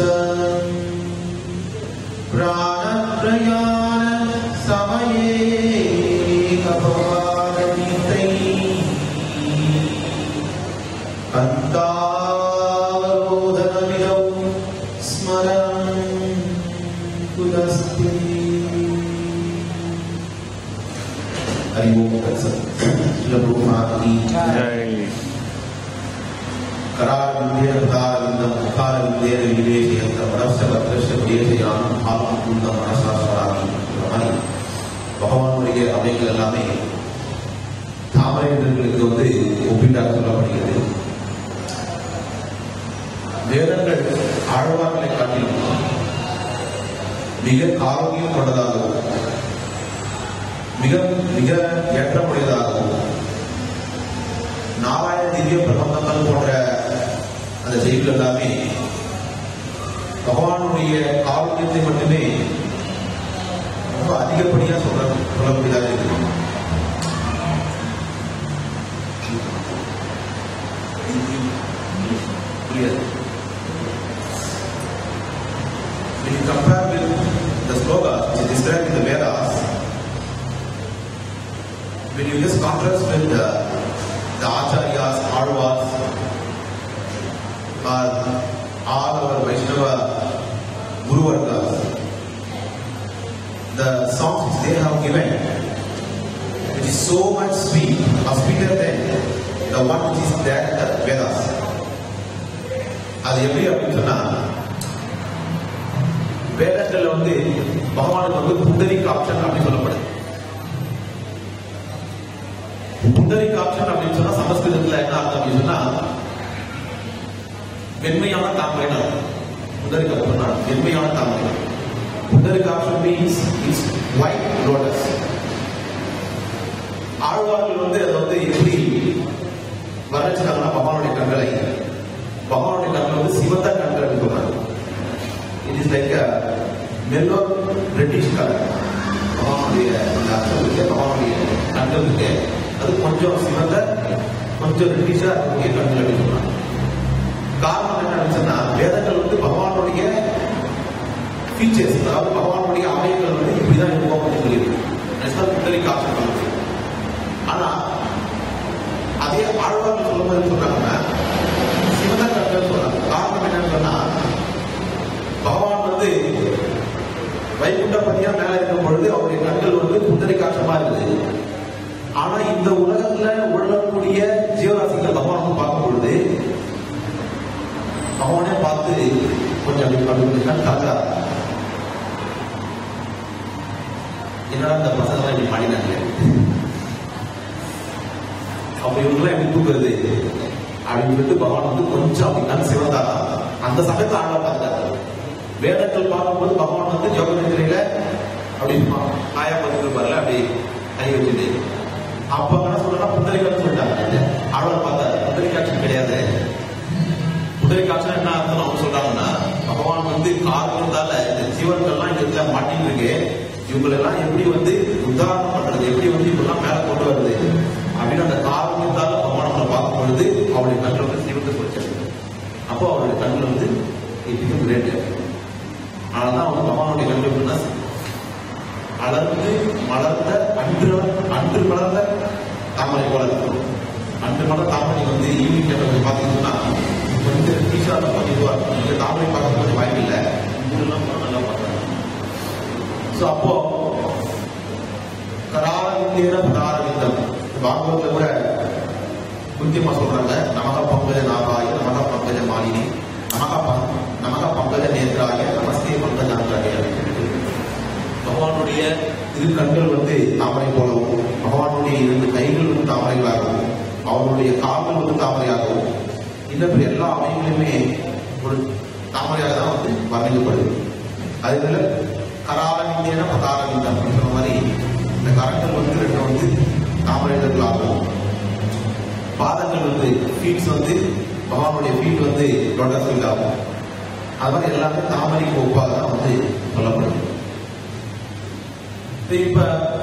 प्राणप्रयाण समये अन्तावरोधनविदौ स्मरन् पुनस्ते हरि ओम तत्सत् शिलप्रभुमाती जय कराविन्द्यकृताविन्दं मुखारविन्देन विवेशयन्त मनस्य भद्रस्य விவேசயானம் பாலம் குந்த மனசா ஸ்வராமி மாதிரி பகவானுடைய அமைகள் எல்லாமே தாமரை இதழ்களுக்கு வந்து ஒப்பீட்டாக சொல்லப்படுகிறது வேதங்கள் ஆழ்வார்களை காட்டிலும் மிக ஆரோக்கியம் கொண்டதாகவும் மிக மிக ஏற்றமுடையதாகவும் நாராயண திவ்ய பிரபந்தங்கள் போன்ற அந்த செய்திகள் எல்லாமே பகவானுடைய ஆரோக்கியத்தை மட்டுமே ரொம்ப அதிகப்படியா சொல்ல சொல்லக்கூடியதாக இருக்கு புரியாது When you compare with the sloga which is described in the Vedas, when you just contrast with the, the acharyas, arvas, or all our Vaishnava Guru Vargas, the songs which they have given, it is so much sweet, or sweeter than the one which is there in the Vedas. அது எப்படி அப்படின்னு சொன்னா வேதங்கள்ல வந்து பகவானுக்கு வந்து புண்டரி காப்ஷன் அப்படின்னு சொல்லப்படுது புண்டரி காப்ஷன் அப்படின்னு சொன்னா சமஸ்கிருதத்துல என்ன அர்த்தம் அப்படின்னு சொன்னா வெண்மையான தாமரை புண்டரி காப்ஷன் வெண்மையான தாமரை புண்டரி காப்ஷன் மீன்ஸ் இட்ஸ் ஒயிட் லோட்டஸ் ஆழ்வார்கள் வந்து அதை வந்து எப்படி வர்ணிச்சாங்கன்னா பகவானுடைய கண்களை பகவானுடைய கண்கள் வந்து சிவந்த கண்கள் அப்படின்னு சொல்றாங்க it is like mellow reddish colour பகவானுடைய இந்த அர்த்தத்துக்கு பகவானுடைய கண்களுக்கு அது கொஞ்சம் சிவந்த கொஞ்சம் ரெட்டிஷா இருக்கக்கூடிய கண்கள் அப்படின்னு சொல்றாங்க காரணம் என்ன அப்படின்னா வேதங்கள் வந்து பகவானுடைய ஃபீச்சர்ஸ் அதாவது பகவானுடைய அமைப்புகள் வந்து இப்படிதான் இருக்கும் அப்படின்னு சொல்லியிருக்கு புத்தரி காசு ஆனா அதே ஆழ்வார்கள் சொல்லும்போது சொல்றாங்கன்னா சிவந்த கண்கள் சொல்றாங்க காரணம் என்னன்னு சொன்னா பகவான் வந்து வைகுண்டபதியா மேல இருக்கும் பொழுது அவருடைய கண்கள் வந்து புத்தரி காட்சமா இருக்குது ஆனா இந்த உலகத்துல உள்ளக்கூடிய ஜீவராசிகளை பகவான் வந்து பார்க்கும் பொழுது அவனே பார்த்து கொஞ்சம் அப்படி அப்படி கொஞ்சம் கண் தாக்குறா என்னடா இந்த பசங்க இப்படி பாடினாங்க அப்ப இவங்கெல்லாம் எப்படி தூக்குறது அப்படின்னு சொல்லிட்டு பகவான் வந்து கொஞ்சம் அப்படி கண் சிவந்தாரா அந்த சமயத்துல ஆழ்வா பார்த்தாரு வேதங்கள் பார்க்கும்போது பகவான் வந்து யோக நிதிரையில அப்படி ஆயா பதிவு வரல அப்படி கை வச்சுட்டு அப்ப என்ன சொல்றா புத்தரிக்காட்சி சொல்லிட்டாங்க ஆழ்வார் பார்த்தாரு புத்தரிக்காட்சி கிடையாது புத்தரிக்காட்சி என்ன அர்த்தம் அவங்க சொல்றாங்கன்னா பகவான் வந்து காரணத்தால இந்த ஜீவன்கள்லாம் இந்த இடத்துல மாட்டின்னு இருக்கு இவங்களெல்லாம் எப்படி வந்து உதாரணம் பண்றது எப்படி வந்து இப்பெல்லாம் மேல கொண்டு வருது அப்படின்னு அந்த காரணத்தால பகவான் அவனை பார்க்கும் பொழுது அவருடைய கண்ணில் வந்து சிவந்து சொல்லிச்சாரு அப்போ அவருடைய கண்ணில் வந்து இப்படி கிரேட் அதனாலதான் அவங்க பகவானுடைய கண்ணில் எப்படின்னா அலர்ந்து மலர்ந்த அன்று அன்று மலர்ந்த தாமரை போல இருக்கும் அன்று மலர் தாமரை வந்து ஈவினிங் டைம்ல பார்த்தீங்கன்னா கொஞ்சம் டீஷா இருக்கும் இதுவா இருக்கும் இந்த தாமரை பார்க்க கொஞ்சம் வாய்ப்பில்லை இதெல்லாம் நல்லா பார்க்குறாங்க ஸோ அப்போ காராரவிந்தேன பதாரவிந்தம் பாகவத்துல கூட முக்கியமா சொல்றாங்க நமக பங்கஜ நாகாய நமக பங்கஜ மாலினி நமக பங் நமக பங்கஜ நேத்ராய நமஸ்தே பங்கஜாந்தாய பகவானுடைய இரு கண்கள் வந்து தாமரை போலவும் பகவானுடைய இரண்டு கைகள் வந்து தாமரைகளாகவும் அவருடைய கால்கள் வந்து தாமரையாகவும் இன்னும் எல்லா அமைப்புகளுமே ஒரு தாமரையாக தான் வந்து வர்ணிக்கப்படுது அதே போல கராரவிந்தேன பதாரவிந்தம் அப்படின்னு சொன்ன மாதிரி இந்த கரங்கள் வந்து ரெண்டு வந்து தாமரைகளாகவும் பாதங்கள் வந்து ஃபீட்ஸ் வந்து பகவானுடைய ஃபீட் வந்து லோட்டஸ் ஃபீட் ஆகும் அது மாதிரி எல்லாமே தாமரைக்கு ஒப்பாக தான் வந்து சொல்லப்படுது இப்ப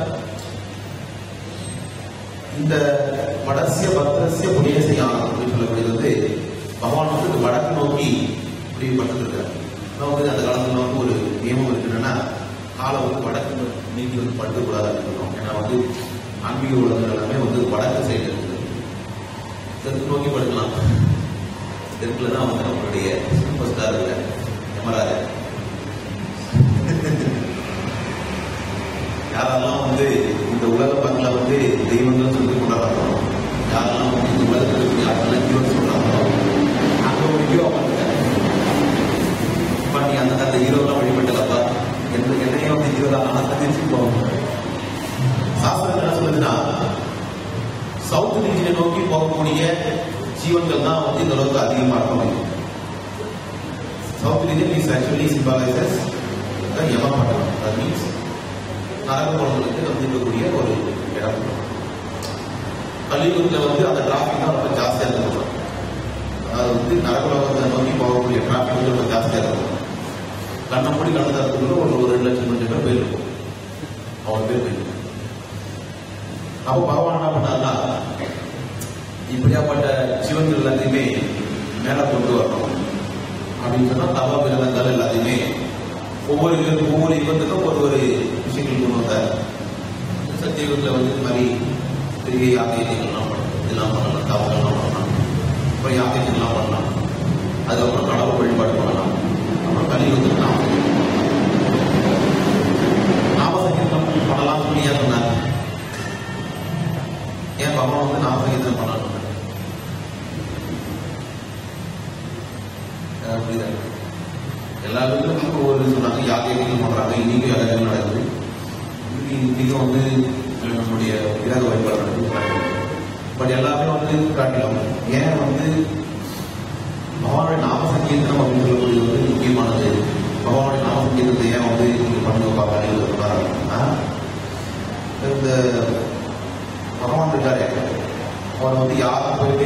இந்த வடசிய பத்திரசிய புண்ணியசையானம் அப்படின்னு சொல்லக்கூடியது வந்து பகவான் வந்து இந்த வடக்கு நோக்கி முடிவு பண்ணிருக்காரு அதான் வந்து அந்த காலத்துல வந்து ஒரு நியமம் இருக்கு என்னன்னா காலை வந்து வடக்கு நீக்கி வந்து படுக்கக்கூடாது அப்படின்னு சொல்றோம் ஏன்னா வந்து ஆன்மீக உலகங்கள் எல்லாமே வந்து வடக்கு சைடு இருக்குது தெற்கு நோக்கி படுக்கலாம் தெற்குல தான் வந்து நம்மளுடைய சூப்பர் ஸ்டார் இல்லை எமராஜ் யாரெல்லாம் வந்து இந்த உலக பங்கில் வந்து தெய்வங்கள் சொல்லி கொண்டாடுறாங்களோ யாரெல்லாம் வந்து இந்த உலகத்தில் யாரெல்லாம் ஹீரோ சொல்றாங்களோ அங்கே ஒரு ஹீரோ பட் நீ அந்த அந்த ஹீரோலாம் வழிபட்டலப்பா எந்த என்னையும் வந்து ஹீரோ தான் ஆனால் தெரிஞ்சு போகும் சாஸ்திரம் என்ன சொல்லுதுன்னா சவுத் ரீஜனை நோக்கி போகக்கூடிய ஜீவன்கள் தான் வந்து இந்த அளவுக்கு அதிகமாக இருக்க முடியும் south region is actually symbolises the யமபட்டம் தட் மீன்ஸ் நரகபுரங்களுக்கு வந்து இருக்கக்கூடிய ஒரு இடம் கலியுகத்தில் வந்து அந்த டிராஃபிக் தான் ரொம்ப ஜாஸ்தியாக இருக்கும் அது வந்து நரகலோகத்தை நோக்கி போகக்கூடிய டிராஃபிக் வந்து ரொம்ப ஜாஸ்தியாக இருக்கும் கண்ணை மூடி கண்ணு தரத்துக்குள்ள ஒரு ஒரு ரெண்டு லட்சம் கொஞ்சம் பேர் போயிருக்கும் அவ்வளோ பேர் போயிருக்கும் அப்போ பகவான் என்ன பண்ணாருன்னா இப்படியாப்பட்ட சிவன்கள் எல்லாத்தையுமே மேலே கொண்டு வரணும் அப்படின்னு சொன்னா தவ விரதங்கள் எல்லாத்தையுமே ஒவ்வொரு யுக- ஒவ்வொரு யுகத்துக்கும் ஒரு ஒரு விஷயங்கள் கொண்டு வந்தார் சத்தியுகத்தில் வந்து இந்த மாதிரி பெரிய யாத்திரைகள்லாம் பண்ணணும் இதெல்லாம் பண்ணலாம் தவங்கள்லாம் பண்ணலாம் அப்புறம் யாத்திரைகள்லாம் பண்ணலாம் அதுக்கப்புறம் கடவுள் வழிபாடு பண்ணலாம் அப்புறம் கலியுகத்துக்கு நாம நாமசங்கீர்த்தனம் பண்ணலாம் சொல்லி ஏன் சொன்னார் ஏன் பகவான் வந்து நாமசங்கீர்த்தனம் பண்ணலாம் யாராவது புரியுதா எல்லா வீட்டுக்கும் ஒவ்வொரு இது சொன்னாங்க யாத்திரைகள் பண்றாங்க இன்னைக்கும் யாத்திரைகள் நடக்குது இன்னைக்கு இன்னைக்கும் வந்து நம்முடைய விராக வழிபாடு நடக்குது பட் எல்லாமே வந்து காட்டலாம் ஏன் வந்து பகவானுடைய நாம சங்கீர்த்தனம் அப்படின்னு சொல்லக்கூடியது வந்து முக்கியமானது பகவானுடைய நாம சங்கீர்த்தனத்தை ஏன் வந்து நீங்க பண்ணுங்க பார்க்க சொல்றாங்கன்னா இந்த பகவான் இருக்காரு அவர் வந்து யாரும் போயிட்டு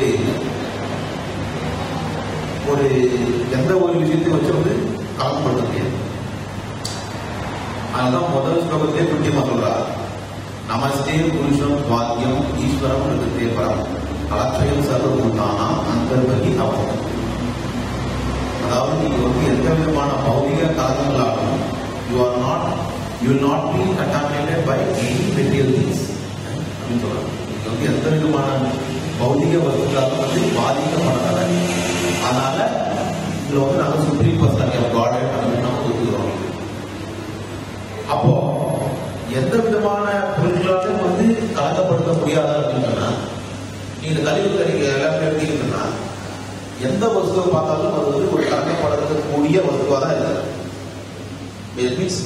ஒரு எந்த ஒரு விஷயத்தையும் வச்சு வந்து கலந்துபடுத்த முடியாது அதனால முதல் ஸ்லோகத்திலே முக்கியமா சொல்றார் நமஸ்தே புருஷம் வாக்கியம் ஈஸ்வரம் நிறுத்தே பரம் கலட்சயம் சர்வபூதானா அந்தர்பகி அவசரம் அதாவது நீங்க வந்து எந்த விதமான பௌதிக காரணங்களாலும் you are not you not be contaminated by any material things அப்படின்னு சொல்றாங்க நீங்க வந்து எந்த விதமான பௌதிக வஸ்துக்களாலும் வந்து பாதிக்கப்படாத அதனால இதுல வந்து நாங்க சுப்ரீம் பர்சனாலிட்டி ஆஃப் காட் அப்படின்னு நம்ம ஒத்துக்கிறோம் அப்போ எந்த விதமான பொருட்களாலும் வந்து கலக்கப்படுத்த முடியாத அப்படின்னு சொன்னா நீங்க கழிவுகளை நீங்க எல்லாமே எடுத்தீங்கன்னா எந்த வஸ்துவை பார்த்தாலும் அது வந்து ஒரு கலக்கப்படக்கூடிய வஸ்துவா தான் இருக்கு it means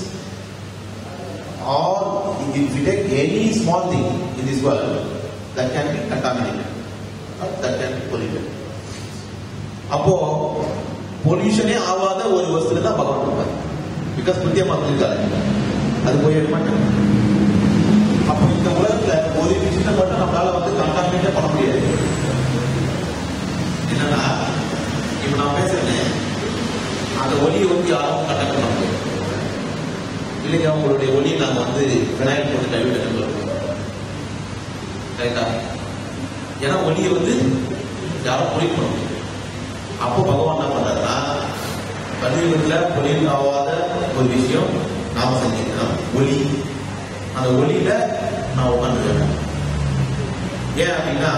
all if you take any small thing in this world that can be contaminated or that can be polluted அப்போ பொல்யூஷனே ஆகாத ஒரு வஸ்துல தான் பகவான் இருப்பார் பிகாஸ் புத்தியமா இருக்காரு அது போய் மாட்டேன் அப்போ இந்த உலகத்துல ஒரு விஷயத்தை மட்டும் நம்மளால வந்து கண்டாமினேட்டே பண்ண முடியாது என்னன்னா இப்ப நான் பேசுறேன் அந்த ஒலியை வந்து யாரும் கண்டக்ட் பண்ண முடியாது இல்லைங்க அவங்களுடைய ஒலியை நாங்க வந்து விநாயகர் போட்டு கைவிட்டு சொல்லுவோம் ரைட்டா ஏன்னா ஒலியை வந்து யாரும் பொழிவு பண்ண முடியாது அப்போ பகவான் என்ன பண்றாருன்னா கலியுகத்துல பொழிவு ஆகாத ஒரு விஷயம் நாம செஞ்சுக்கலாம் ஒலி அந்த ஒலியில நான் உட்காந்துருக்கேன் ஏன் அப்படின்னா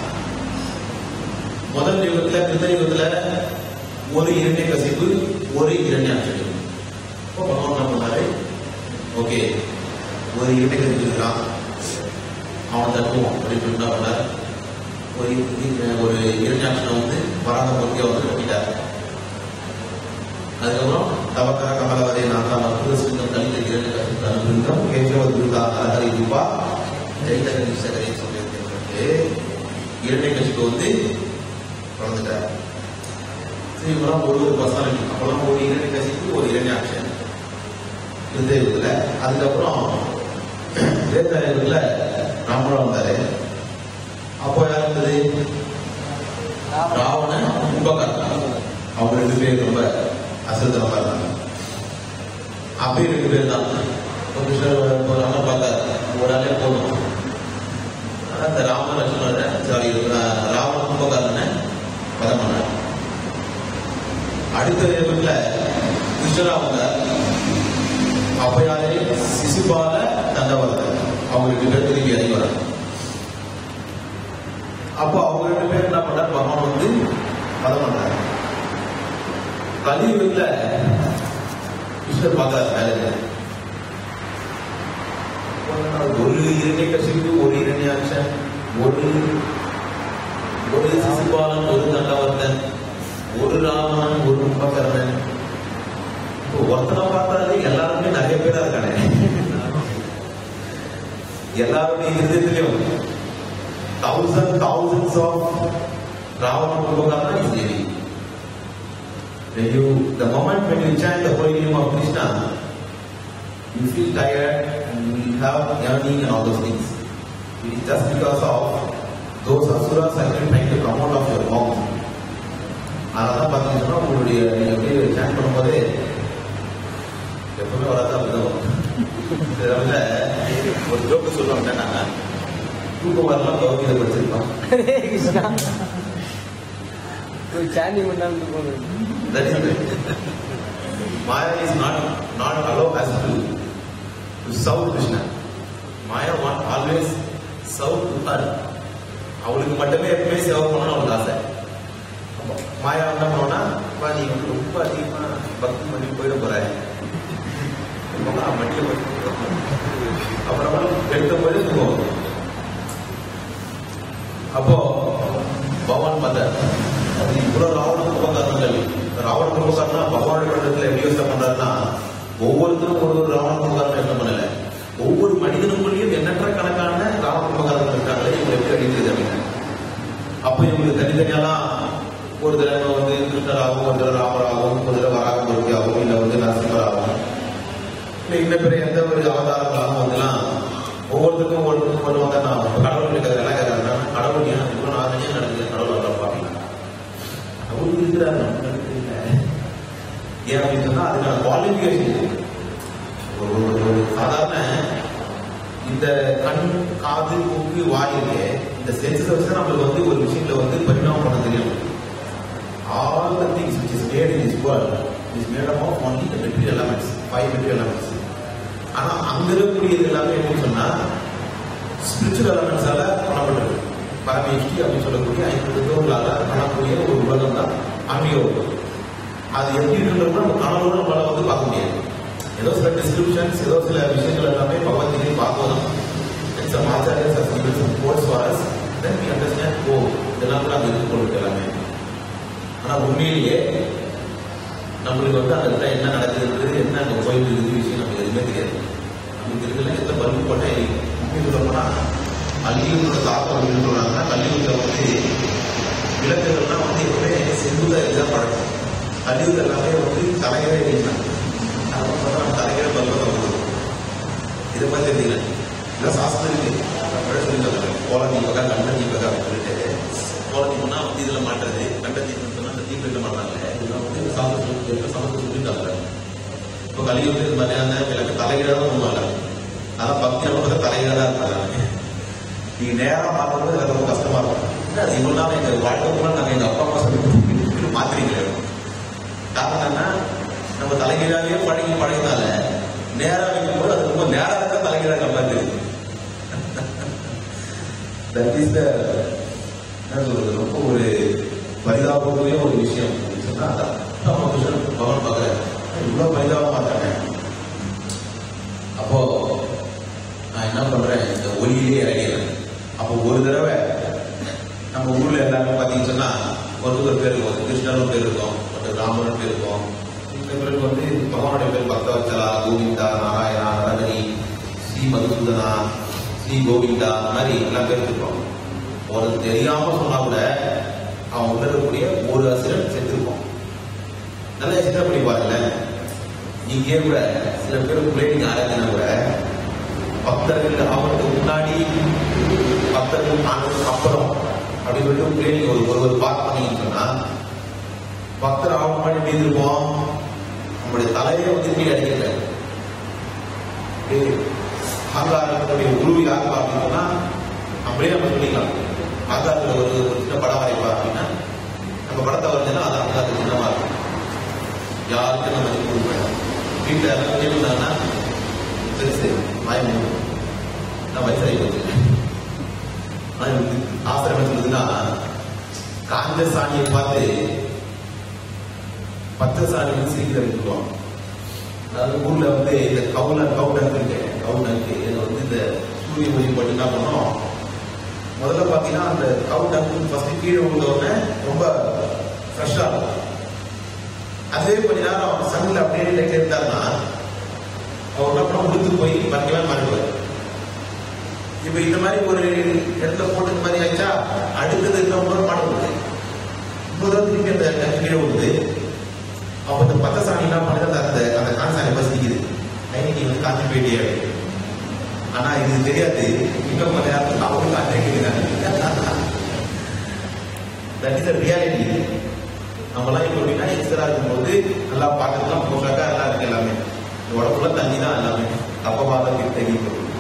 முதல் யுகத்துல கிருத்த யுகத்துல ஒரு இரண்டை கசிப்பு ஒரு இரண்டை அச்சம் இப்போ பகவான் என்ன பண்ணாரு ஓகே ஒரு இரண்டை கசிப்பு இருக்கான் அவன் தட்டுவான் அப்படின்னு சொல்லிட்டு அவன ஒரு இ- ஒரு இரண்டாட்சனை வந்து வராத பொருத்தியை வந்து கட்டிட்டார் அதுக்கப்புறம் தவக்கர கமலவரை நான்காம் அற்புத சிங்கம் கலித இரண்டு கட்சி பிருந்தம் கேசவ துர்கா நரஹரி ரூபா ஜெயிதக நிசகரை சொல்லியிருக்கிறது இரண்டை கட்சிக்கு வந்து வளர்ந்துட்டார் சரி இப்பெல்லாம் ஒரு ஒரு பர்சனாலிட்டி அப்பெல்லாம் ஒரு இரண்டு கட்சிக்கு ஒரு இரண்டு ஆக்ஷன் இருந்ததுல அதுக்கப்புறம் வேதாயுகத்துல ராமராவ் வந்தாரு அப்போ யார் இருந்தது ராவண கும்பகர்ணன் அவங்க ரெண்டு பேர் ரொம்ப அசத்தனமா இருந்தாங்க அப்பயும் ரெண்டு பேர் தான் ஒரு கிருஷ்ணர் ஒரு ராமர் பார்த்தாரு ஒரு ஆளே போதும் ஆனா அந்த ராம லட்சுமண சாரி ராவண கும்பகர்ணனை வதம் பண்ணார் அடுத்த யுகத்துல கிருஷ்ணர் அவங்க அப்பயாலே சிசுபால தண்டவரர் அவங்க ரெண்டு பேர் திரும்பி இறங்கி வராங்க அப்போ அவங்க ரெண்டு பேர் என்ன பண்ணார் பகவான் வந்து வதம் பண்ணார் கலியுகத்துல கிருஷ்ணர் பார்த்தார் மேல ஒரு இரண்டை கசிப்பு ஒரு இரண்டை ஆக்ஷன் ஒரு ஒரு சிசுபாலன் ஒரு தண்டவர்த்தன் ஒரு ராமன் ஒரு கும்பகர்ணன் இப்போ ஒருத்தனை பார்த்தாலே எல்லாருமே நிறைய பேரா இருக்கானே எல்லாருடைய இருதயத்திலையும் thousand thousands of Ravana Kumbhakarnan is there. When you, the moment when you chant the holy name of Krishna, you feel tired and you have yearning and all those things. It is just because of those asuras actually trying to come out of your mouth. அதெல்லாம் பார்த்தீங்கன்னா உங்களுடைய நீங்க அப்படியே சேன் பண்ணும்போதே எப்பவுமே வராது அப்படிதான் வரும் இதனால ஒரு ஜோக்கு சொல்லுவாங்க நாங்க தூக்கம் வரலாம் கௌரவத்தை படிச்சிருக்கோம் ஹரே கிருஷ்ணா ஒரு சாண்டி பண்ணாலும் போகணும் That is it. Maya is not not allowed us to to serve Krishna. Maya want always serve to her. அவளுக்கு மட்டுமே எப்பவுமே சேவை பண்ணணும் அவளுக்கு ஆசை அப்போ மாயா என்ன பண்ணுவோம்னா அப்பா நீ வந்து ரொம்ப அதிகமா பக்தி பண்ணி போயிட போற மட்டியில் அப்புறமா எடுத்த போய் தூங்குவோம் அப்போ பகவான் பார்த்தார் அது இவ்வளவு ராவண கும்பகாரணங்கள் ராவண கும்பகாரனா பகவானுடைய படத்துல எப்படி யோசனை பண்றாருன்னா ஒவ்வொருத்தரும் ஒரு ஒரு ராவண கும்பகாரணம் யோசனை பண்ணல ஒவ்வொரு மனிதனுக்குள்ளேயும் எண்ணற்ற கணக்கான ராவண கும்பகாரங்கள் இருக்காங்களே இவங்க எப்படி அடிக்கிறது அப்படின்னு அப்ப இவங்களுக்கு தனித்தனியெல்லாம் ஒரு தடவை வந்து கிருஷ்ணராகவும் ஒரு தடவை ராமராகவும் ஒரு தடவை வராகமூர்த்தியாகவும் இல்லை வந்து நரசிம்மராகவும் இல்லை இன்ன பிற எந்த ஒரு அவதாரங்களாகவும் வந்துலாம் ஒவ்வொருத்தருக்கும் ஒவ்வொருத்தருக்கும் வருவாங்க நான் இப்ப கடவுள் இருக்கிறது எல்லாம் கேட்கறாங்க கடவுள் ஏன் இப்போ நான் ஏன் நடக்குது கடவுள் வர பார்க்கலாம் அவரு இருக்கிறாரு நமக்கு இல்லை ஏன் அப்படின்னு சொன்னா அதுக்கான குவாலிஃபிகேஷன் ஒரு ஒரு- ஒரு சாதாரண இந்த கண் காது மூக்கு வாய் இருக்கே இந்த சென்சஸ் வச்சு நம்மளுக்கு வந்து ஒரு விஷயத்துல வந்து பரிணாமம் பண்ண தெரியும் all the things which is made in this world is made up of only the material elements five material elements ஆனா அங்க இருக்கக்கூடியது எல்லாமே எப்படின்னு சொன்னா ஸ்பிரிச்சுவல் எலமெண்ட்ஸால பண்ணப்பட்டிருக்கு பரமேஷ்டி அப்படின்னு சொல்லக்கூடிய ஐந்து தத்துவங்களால பண்ணக்கூடிய ஒரு உலகம் தான் ஆன்மீக உலகம் அது எப்படி இருக்குன்றது நம்ம கனவுல நம்மளால வந்து பார்க்க முடியாது ஏதோ சில டிஸ்கிரிப்ஷன்ஸ் ஏதோ சில விஷயங்கள் எல்லாமே பகவத்கீதை பார்க்கலாம் it's acharyas has given some quotes for us then we understand oh இதெல்லாம் கூட அங்க இருக்கு போல இருக்கு எல்லாமே ஆனா உண்மையிலேயே நம்மளுக்கு வந்து அந்த இடத்துல என்ன நடக்குதுன்றது என்ன அங்க போயிட்டு இருக்குது விஷயம் நமக்கு எதுவுமே தெரியாது நமக்கு இருக்குல்ல எந்த பல்பு போட்டா உண்மையை சொல்ல போனா கல்லியூரோட தாக்கம் அப்படின்னு சொல்றாங்கன்னா கல்லியூர்ல வந்து விளக்குகள்லாம் வந்து எப்பவுமே செங்குதா இதுதான் பழக்கம் கல்லியூர் எல்லாமே வந்து தலைகரே எழுதினாங்க அதெல்லாம் பார்த்தா நம்ம தலைகரே பல்பை தான் இதை பத்தி தெரியல இதெல்லாம் சாஸ்திரம் இருக்கு அப்படியே சொல்லியிருக்காங்க கோல தீபகா கண்ட தீபகா அப்படின்னு சொல்லிட்டு கோல தீபம்னா வந்து இதுல மாட்டுறது கண்ட தீபம் சொன்னா அந்த தீபத்துல மாட்டாங்க இதெல்லாம் வந்து சாஸ்திர சொல்லி சமத்து சொல்லியிருக்காங்க இப்போ கலியுகத்தில் இது மாதிரியான விளக்கு தலைகீழாக தான் பண்ணுவாங்க அதான் பக்தி நம்ம தலைகீழாக தான் இருப்பாங்க நீங்க நேரா மாற்றுறது எனக்கு ரொம்ப கஷ்டமா இருக்கும் என்ன அது இவ்வளவு நாள் எங்க வாழ்க்கை பூரா நாங்க எங்க அப்பா அம்மா சொல்லி மாத்திரீங்களே காரணம் என்ன நம்ம தலைகீழாலேயே பழகி பழகினால நேரா வைக்கும்போது அது ரொம்ப நேரா இருக்க தலைகீழா நம்ம தெரியுது தட் இஸ் த என்ன சொல்றது ரொம்ப ஒரு பரிதாபக்கூடிய ஒரு விஷயம் அப்படின்னு சொன்னா அதான் நம்ம கிருஷ்ணன் பவன் பார்க்குறேன் இவ்வளவு பரிதாபமா இருக்காங்க அப்போ நான் என்ன பண்றேன் இந்த ஒளியிலே இறங்கிறேன் அப்போ ஒரு தடவை நம்ம ஊர்ல எல்லாருமே பார்த்தீங்கன்னு சொன்னா ஒருத்தர் ஒரு பேர் இருக்கும் கிருஷ்ணன் பேர் இருக்கும் ஒருத்தர் ராமன் பேர் இருக்கும் இந்த பேருக்கு வந்து பகவானுடைய பேர் பக்தவச்சலா கோவிந்தா நாராயணா நரகரி ஸ்ரீ மதுசூதனா ஸ்ரீ கோவிந்தா அந்த மாதிரி எல்லா பேர் இருக்கும் ஒரு தெரியாம சொன்னா கூட அவன் உள்ள இருக்கக்கூடிய ஒரு அசுரன் செத்துருப்போம் நல்லா சின்ன பண்ணி பாருங்களேன் நீங்க கூட சில பேர் பிள்ளைங்க ஆராய்ச்சினா கூட பக்தர்கள் அவங்களுக்கு முன்னாடி பக்தர்கள் ஆனதுக்கு அப்புறம் அப்படின்னு சொல்லிட்டு பிள்ளைங்க ஒரு ஒருவர் பார்க் பண்ணீங்கன்னு சொன்னா பக்தர் அவங்க முன்னாடி எப்படி இருப்போம் நம்முடைய தலையை வந்து கீழே அடிக்கல ஆகாரத்துடைய உருவி யார் பார்த்தீங்கன்னா அப்படியே நம்ம சொல்லிக்கலாம் ஆகாரத்தில் ஒரு ஒரு சின்ன படம் வரைப்பா அப்படின்னா நம்ம படத்தை வரைஞ்சோன்னா அது ஆகாரத்து சின்னமா இருக்கும் யாருக்கும் நம்ம இது கொடுக்க வேண்டாம் வீட்டில் யாராவது சொல்லி இருந்தாங்கன்னா சரி சரி மாயம் மூடு. நான் வயசாகி போச்சு ஆனா இது ஆசிரமம் சொல்லுதுன்னா காஞ்ச சாணியை பார்த்து பச்சை சாணி வந்து சிரிக்கிறது சொல்லுவாங்க அதாவது ஊர்ல வந்து இந்த கவுன கவுனருக்கு இருக்கு கவுனருக்கு இதுல வந்து இந்த சூரிய ஒளி போட்டு என்ன பண்ணோம் முதல்ல பார்த்தீங்கன்னா அந்த கவுனருக்கு ஃபர்ஸ்ட் கீழே விழுந்தவுடனே ரொம்ப ஃப்ரெஷ்ஷாக இருக்கும் அதே கொஞ்ச நேரம் சன்னில் அப்படியே லைட் இருந்தாருன்னா அவர் என்ன பண்ண உடுத்து போய் மறைக்கவே மறைவார் இப்ப இந்த மாதிரி ஒரு இடத்துல போட்டு இந்த மாதிரி ஆச்சா அடுத்தது இன்னொரு மாடு விடுது இன்னொரு திருப்பி அந்த கட்டு கீழே விடுது அப்ப இந்த பத்த சாணி என்ன பண்ணுது அந்த அந்த அந்த காஞ்ச சாணி பஸ் நிக்குது கைக்கு வந்து காஞ்சி போயிட்டே இருக்கு. ஆனா இது தெரியாது இன்னும் கொஞ்ச நேரத்துக்கு அவங்க காஞ்சே கேட்கிறாங்க தட் இஸ் ரியாலிட்டி நம்மலாம் இப்போ எப்படின்னா எக்ஸ்ட்ரா இருக்கும்போது நல்லா பார்க்கறதுலாம் போக்காக்கா நல்லா இருக்கு எல்லாமே இந்த உடம்புல தண்ணி தான் எல்லாமே கப்பமாக கிட்டகி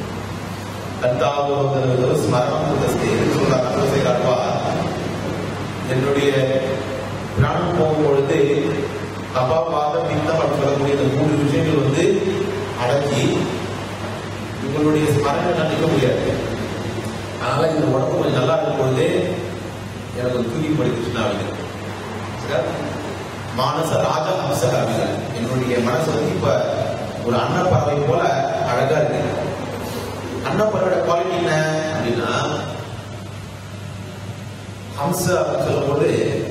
கட்டாவது ஸ்மரணம் புதஸ்தே சொல்றாங்க செய்கிறார்களா என்னுடைய பிராணம் போகும்பொழுது கபாபாத பித்தம் அப்படின்னு சொல்லக்கூடிய இந்த மூன்று விஷயங்கள் வந்து அடக்கி உங்களுடைய ஸ்மரணை நினைக்க முடியாது அதனால இந்த உடம்பு கொஞ்சம் நல்லா இருக்கும் பொழுது எனக்கு ஒரு தூக்கி படி கிருஷ்ணாவிங்க மானச ராஜ அம்சகாவிகள் என்னுடைய மனசு வந்து இப்ப ஒரு அன்னப்பறவை போல அழகா இருக்கு அன்னப்பறவையோட குவாலிட்டி என்ன அப்படின்னா ஹம்ச அப்படின்னு சொல்லும்போது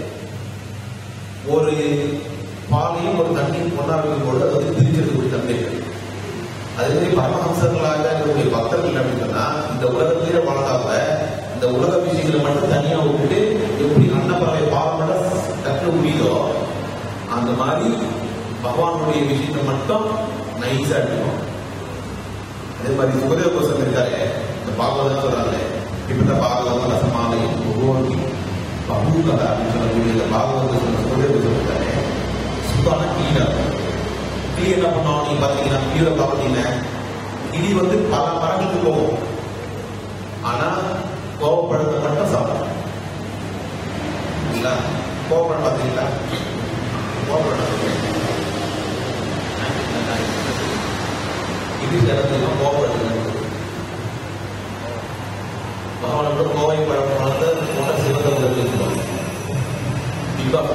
ஒரு பாலையும் ஒரு தண்ணியும் கொண்டா வைக்கும்போது அது வந்து பிரிச்சிருக்கக்கூடிய தன்மை இருக்கு. அதே மாதிரி பரமஹம்சர்களாக இருக்கக்கூடிய பக்தர்கள் அப்படின்னு சொன்னா இந்த உலகத்திலே வாழ்ந்தாங்க இந்த உலக விஷயங்களை மட்டும் தனியா விட்டுட்டு எப்படி அன்னப்பறவை பாவங்கள கற்று முடியுதோ அந்த மாதிரி பகவானுடைய விஷயத்தை மட்டும் நைஸா எடுக்கணும் அதே மாதிரி சுகதேவ கோசம் இருக்காரு இந்த பாகவதம் சொல்றாங்க இப்ப பாகவதம் ரசமாலையும் ஒவ்வொரு பகுகதா அப்படின்னு சொல்லக்கூடிய இந்த பாகவதம் சொன்ன சுகதேவ கோசம் இருக்காரு சுத்தான கீழே கிளி என்ன பண்ணோம் நீங்க பாத்தீங்கன்னா கீழே பார்த்தீங்கன்னா கிளி வந்து பல மரங்களுக்கு போகும் ஆனா கோவப்பழத்தை மட்டும் சாப்பிடும் இல்ல கோவப்பழம் பார்த்தீங்களா கோவப்பழம் இது ஜனத்துக்கு கோவப்பழம் பகவானோட கோவை பழம் வளர்ந்து போன சிவந்தவர்கள் இருக்கிறோம் பிகாஸ்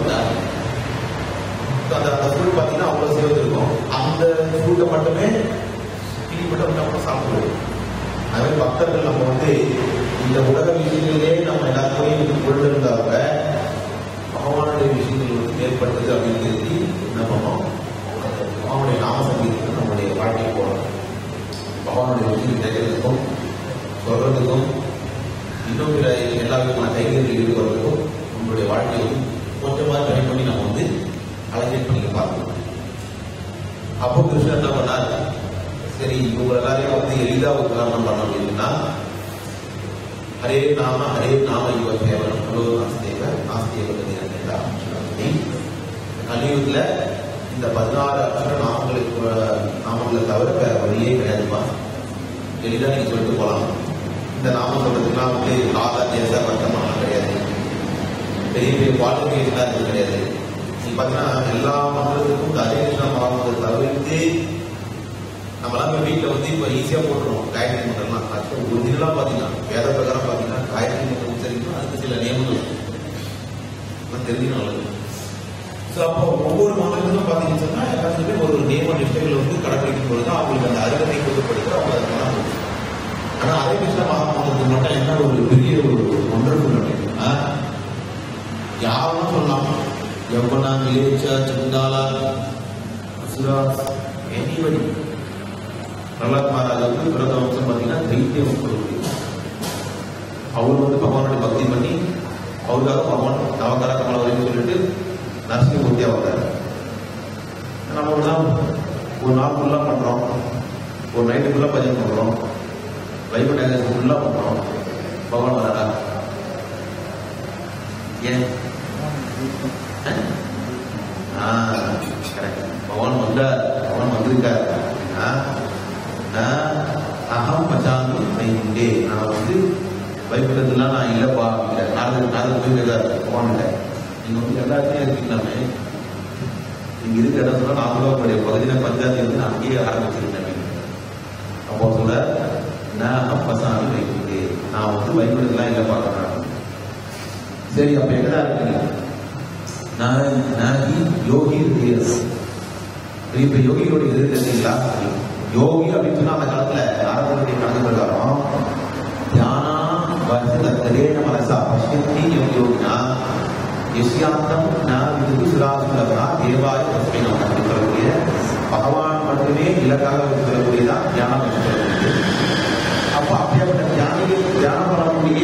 அந்த அந்த ஃப்ரூட் பார்த்தீங்கன்னா அவ்வளோ சிவந்து இருக்கும் அந்த ஃப்ரூட்டை மட்டுமே கிளி மட்டும் நம்ம சாப்பிடுவோம் அதே பக்தர்கள் நம்ம வந்து இந்த உலக விஷயங்களிலே நம்ம எல்லாத்தையும் வந்து கொண்டிருந்தாங்க பகவானுடைய விஷயங்கள் வந்து ஏற்பட்டது அப்படின்னு தெரிஞ்சு என்ன பண்ணோம் அந்த பகவானுடைய நாம சங்கீதத்துக்கு நம்முடைய வாழ்க்கை போகணும் பகவானுடைய விஷயம் கேட்கறதுக்கும் சொல்றதுக்கும் இன்னும் பிற எல்லா விதமான கைகளில் ஈடுபடுறதுக்கும் நம்மளுடைய வாழ்க்கையை வந்து கொஞ்சமாக தனி பண்ணி நம்ம வந்து அலஞ்சேட் பண்ணிக்க பார்க்கணும் அப்போ கிருஷ்ணன் என்ன பண்ணார் சரி இவங்க எல்லாரையும் வந்து எளிதா உதாரணம் பண்ண முடியும்னா ஹரே நாம ஹரே நாம இவ கேவலம் ஹலோ நாஸ்தேவ நாஸ்தேவ சொல்லி கலியுகத்துல இந்த பதினாறு அக்ஷர நாமங்களுக்கு நாமங்களை தவிர வேற வழியே கிடையாதுப்பா எளிதா நீங்க சொல்லிட்டு போலாம் இந்த நாமம் சொல்றதுக்குலாம் வந்து ஆதா தேச வர்த்தமானம் கிடையாது பெரிய பெரிய குவாலிஃபிகேஷன் அது கிடையாது நீ பார்த்தீங்கன்னா எல்லா மந்திரத்துக்கும் இந்த ஹரே கிருஷ்ணா மகாமந்திர தவிர்த்து நம்மளாம் வீட்டில் வந்து இப்போ ஈஸியாக போட்டுருவோம் காயத்ரி மந்திரம்லாம் ஆக்சுவலாக ஒரிஜினலாக பார்த்தீங்கன்னா வேத பிரகாரம் பார்த்தீங்கன்னா காயத்ரி மந்திரம் உச்சரிக்கணும் அதுக்கு சில நியமங்கள் இருக்கு. அதெல்லாம் தெரிஞ்சுக்கணும் நல்லது ஸோ அப்போ ஒவ்வொரு மாநிலத்திலும் பார்த்தீங்கன்னு சொன்னால் எல்லாத்துக்குமே ஒரு நியம நிஷ்டைகள் வந்து கடைபிடிக்கும் பொழுது தான் அவங்களுக்கு அந்த அருகதை கொடுக்கப்படுது அவங்க அதை பண்ண முடியும் ஆனா ஹரே கிருஷ்ண மகாமந்திரத்துக்கு மட்டும் என்ன ஒரு பெரிய ஒரு ஒன்றர்ஃபுல் அப்படின்னா யாரும் சொல்லலாம் எவ்வளோ இலேச்சா சிந்தாலா அசுராஸ் எனிபடி பிரகலாத் மகாராஜாவுக்கு பிறந்த வம்சம் பார்த்தீங்கன்னா தைத்திய வம்சம் அவர் வந்து பகவானுடைய பக்தி பண்ணி அவருக்காக பகவான் நவகார கமலவரைன்னு சொல்லிட்டு நரசிம்மூர்த்தியா வந்தார் நம்ம ஒரு நாள் ஒரு நாள் ஃபுல்லாக பண்ணுறோம் ஒரு நைட்டு ஃபுல்லாக பஜனை பண்ணுறோம் வைகுண்ட ஏகாதசி ஃபுல்லாக பண்ணுறோம் பகவான் வராரா ஏன் ஆ கரெக்ட் பகவான் வந்தார் பகவான் வந்திருக்கார் அப்படின்னா நான் அகம் பச்சாமி வைகுண்டே நான் வந்து வைகுண்டத்துலாம் நான் இல்லைப்பா இல்லை நாலு நாலு போய் கேட்காரு பகவான் இல்லை நீங்கள் வந்து எல்லாத்தையும் இருக்கீங்களாமே நீங்க இருக்கிற இடத்துல நாமளும் உங்களுடைய பகுதியில் பஞ்சாயத்து வந்து நான் அங்கேயே ஆரம்பிச்சிருக்கேன் அப்போ சொல்ல நான் அப்பசாமி வைகுண்டே நான் வந்து வைகுண்டத்துலாம் இல்லை பார்க்கறேன் சரி அப்ப எங்கடா இருக்கீங்க நான் நான் யோகி ஹிருதயஸ் இப்ப யோகியோட இது தெரியுங்களா யோகி அப்படின்னு சொன்னா அந்த காலத்துல ஆரம்பத்துடைய கணக்கு பிரகாரம் தியானா வசதரேன மனசா பஷ்யந்தி யோகி யோகினா யஷ்யாந்தம் ந விதுகு சுராசுலகா தேவாய தஸ்மை அப்படின்னு சொல்லக்கூடிய பகவான் மட்டுமே இலக்காக வச்சு சொல்லக்கூடியதான் தியானம் என்று சொல்லக்கூடியது அப்ப அப்படியாப்பட்ட தியானிகள் தியானம் பண்ணக்கூடிய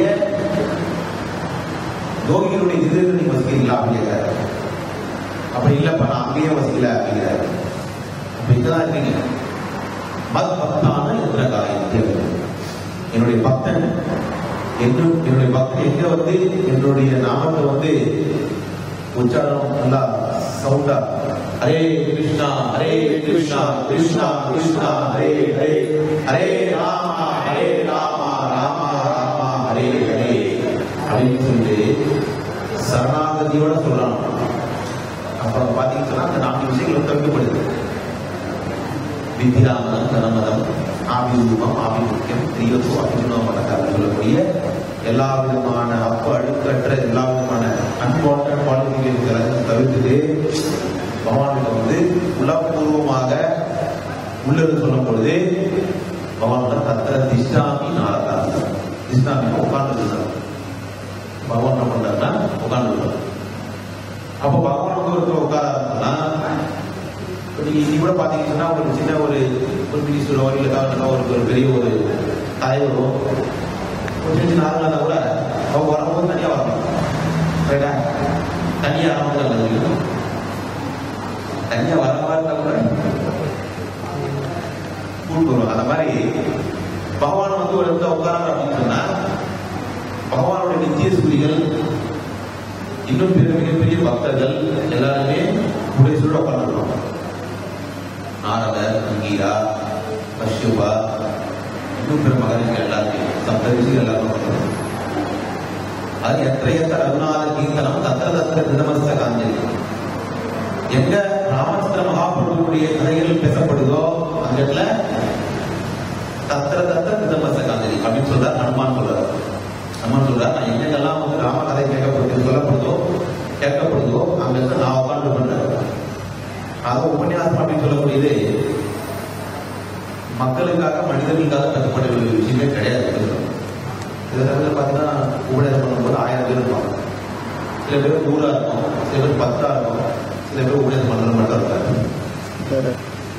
யோகிகளுடைய இதயத்தை நீங்க வசிக்கிறீங்களா அப்படிங்கிறாரு அப்படி இல்லப்பா நான் அங்கேயே வசிக்கல அப்படிங்கிறாரு அப்ப இங்கதான் இருக்கீங்க மத் பக்தான என்ற காயத்தை என்னுடைய பக்தன் என்னும் என்னுடைய பக்தன் எங்க வந்து என்னுடைய நாமத்தை வந்து உச்சாரணம் நல்லா சவுண்டா ஹரே கிருஷ்ணா ஹரே கிருஷ்ணா கிருஷ்ணா கிருஷ்ணா ஹரே ஹரே ஹரே ராமா ஹரே ராமா ராமா ராமா ஹரே ஹரே அப்படின்னு சொல்லி சரணாகதியோட சொல்றான் அப்புறம் பாத்தீங்கன்னா அந்த நான்கு விஷயங்கள் தவிர்க்கப்படுது வித்யாமதம் தனமதம் ஆபிரூபம் ஆபிமுக்கியம் திரியோ அபிநவமனக்காரர் சொல்லக்கூடிய எல்லா விதமான அப்ப அழுக்கற்ற எல்லா விதமான அன்வான்ட் குவாலிஃபிகேஷன்களை தவிர்த்துட்டு பகவானுக்கு வந்து உளப்பூர்வமாக உள்ளது சொல்லும் பொழுது பகவான் தத்திர திஷ்டாமி நாளதா திஷ்டாமி உட்கார்ந்து பகவான் என்ன பண்றாருன்னா உட்கார்ந்து அப்போ பகவான் வந்து ஒருத்தர் உட்காராருன்னா இப்போ நீங்க இன்னி கூட பாத்தீங்கன்னா ஒரு சின்ன ஒரு ஒரு மினிஸ்டரோ இல்லை கவர்னரோ ஒரு ஒரு பெரிய ஒரு தலைவரோ ஒரு சின்ன சின்ன ஆளுங்க இருந்தா கூட அவங்க வரும்போது தனியா வரணும் ரைட்டா தனியா வரவங்க நல்லது தனியா வர மாதிரி இருந்தா கூட கூட்டு வரும் அந்த மாதிரி பகவான் வந்து ஒரு இடத்துல உட்காராரு அப்படின்னு சொன்னா பகவானுடைய நித்திய சூரிகள் இன்னும் பிற மிகப்பெரிய பக்தர்கள் எல்லாருமே உடைசூழ உட்காந்துருக்கோம் நாரதர் அங்கீரா பஷ்யுபா இன்னும் பிற மகன்கள் எல்லாருமே சப்தரிஷிகள் எல்லாரும் உட்காந்துருக்கோம் அது எத்த எத்த ரகுநாத கீர்த்தனம் தத்திர தத்திர திருநமஸ்த காஞ்சலி எங்க ராமச்சந்திர மகாபிரபுடைய கதைகள் பேசப்படுதோ அந்த இடத்துல தத்திர தத்திர திருநமஸ்த காஞ்சலி அப்படின்னு சொல்றார் ஹனுமான் சொல்றார் ஹனுமான் சொல்றார் நான் எங்கெங்கெல்லாம் வந்து ராம கதை கேட்கப்படுது சொல்லப்படுதோ கேட்கப்படுதோ அங்க இருந்து நான் உட்கார்ந்து பண்றேன் அது உபன்யாசம் அப்படின்னு சொல்லக்கூடியது மக்களுக்காக மனிதர்களுக்காக கட்டுப்பட வேண்டிய விஷயமே கிடையாது சில நேரத்தில் பார்த்தீங்கன்னா உபநேசம் பண்ணும்போது ஆயிரம் பேர் இருப்பாங்க சில பேர் நூறா இருக்கும் சில பேர் பத்தா இருக்கும் சில பேர் உபநேசம் பண்றது மட்டும் இருக்காரு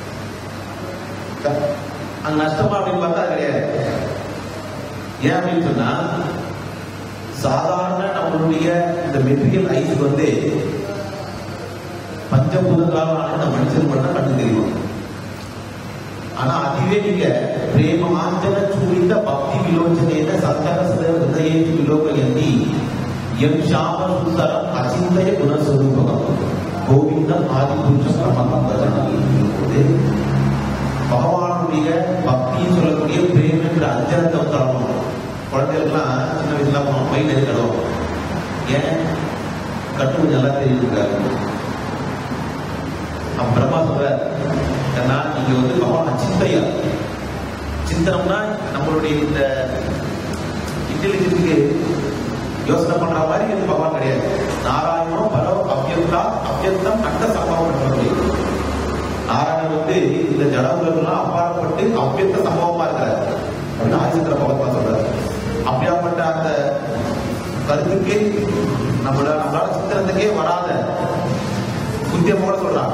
அங்க நஷ்டமா அப்படின்னு பார்த்தா அது கிடையாது ஏன் அப்படின்னு சொன்னா சாதாரண நம்மளுடைய இந்த மெட்டீரியல் ஐஸ் வந்து பஞ்சபூதங்களால் ஆன இந்த மனுஷன் மட்டும் கண்டு தெரியும் ஆனா அதுவே நீங்க பிரேமாஞ்சன சூரித பக்தி விலோச்சனேன சந்தன சதவ ஹிருதயேஷு விலோகயந்தி எம் ஷாம சுந்தரம் அசிந்தய குணஸ்வரூபகம் கோவிந்தம் ஆதிபுருஷ பிரமகம் பஜனி பகவானுடைய பக்தின்னு சொல்லக்கூடிய பிரேம் என்ற அஞ்சனத்தை தரணும் குழந்தைகளுக்குலாம் சின்ன வயசுல போனோம் மைண்ட் இருக்கணும் ஏன் கட்டு நல்லா தெரிஞ்சிருக்காரு அவன் பிரம்மா சொல்ற ஏன்னா நீங்க வந்து பகவான் அச்சிந்தையா சிந்தனம்னா நம்மளுடைய இந்த இன்டெலிஜென்ஸுக்கு யோசனை பண்ற மாதிரி வந்து பகவான் கிடையாது நாராயணம் பரோ அவ்யந்தா அவ்யந்தம் அண்ட சம்பவம் பண்ணக்கூடிய நாராயணன் வந்து இந்த ஜடவுலாம் அப்பாற்பட்டு அவ்யந்த சம்பவமா இருக்கிறார் அப்படின்னு ஆதிசந்திர பகவத் சித்திரத்துக்கே வராத புத்தியமா கூட சொல்றாங்க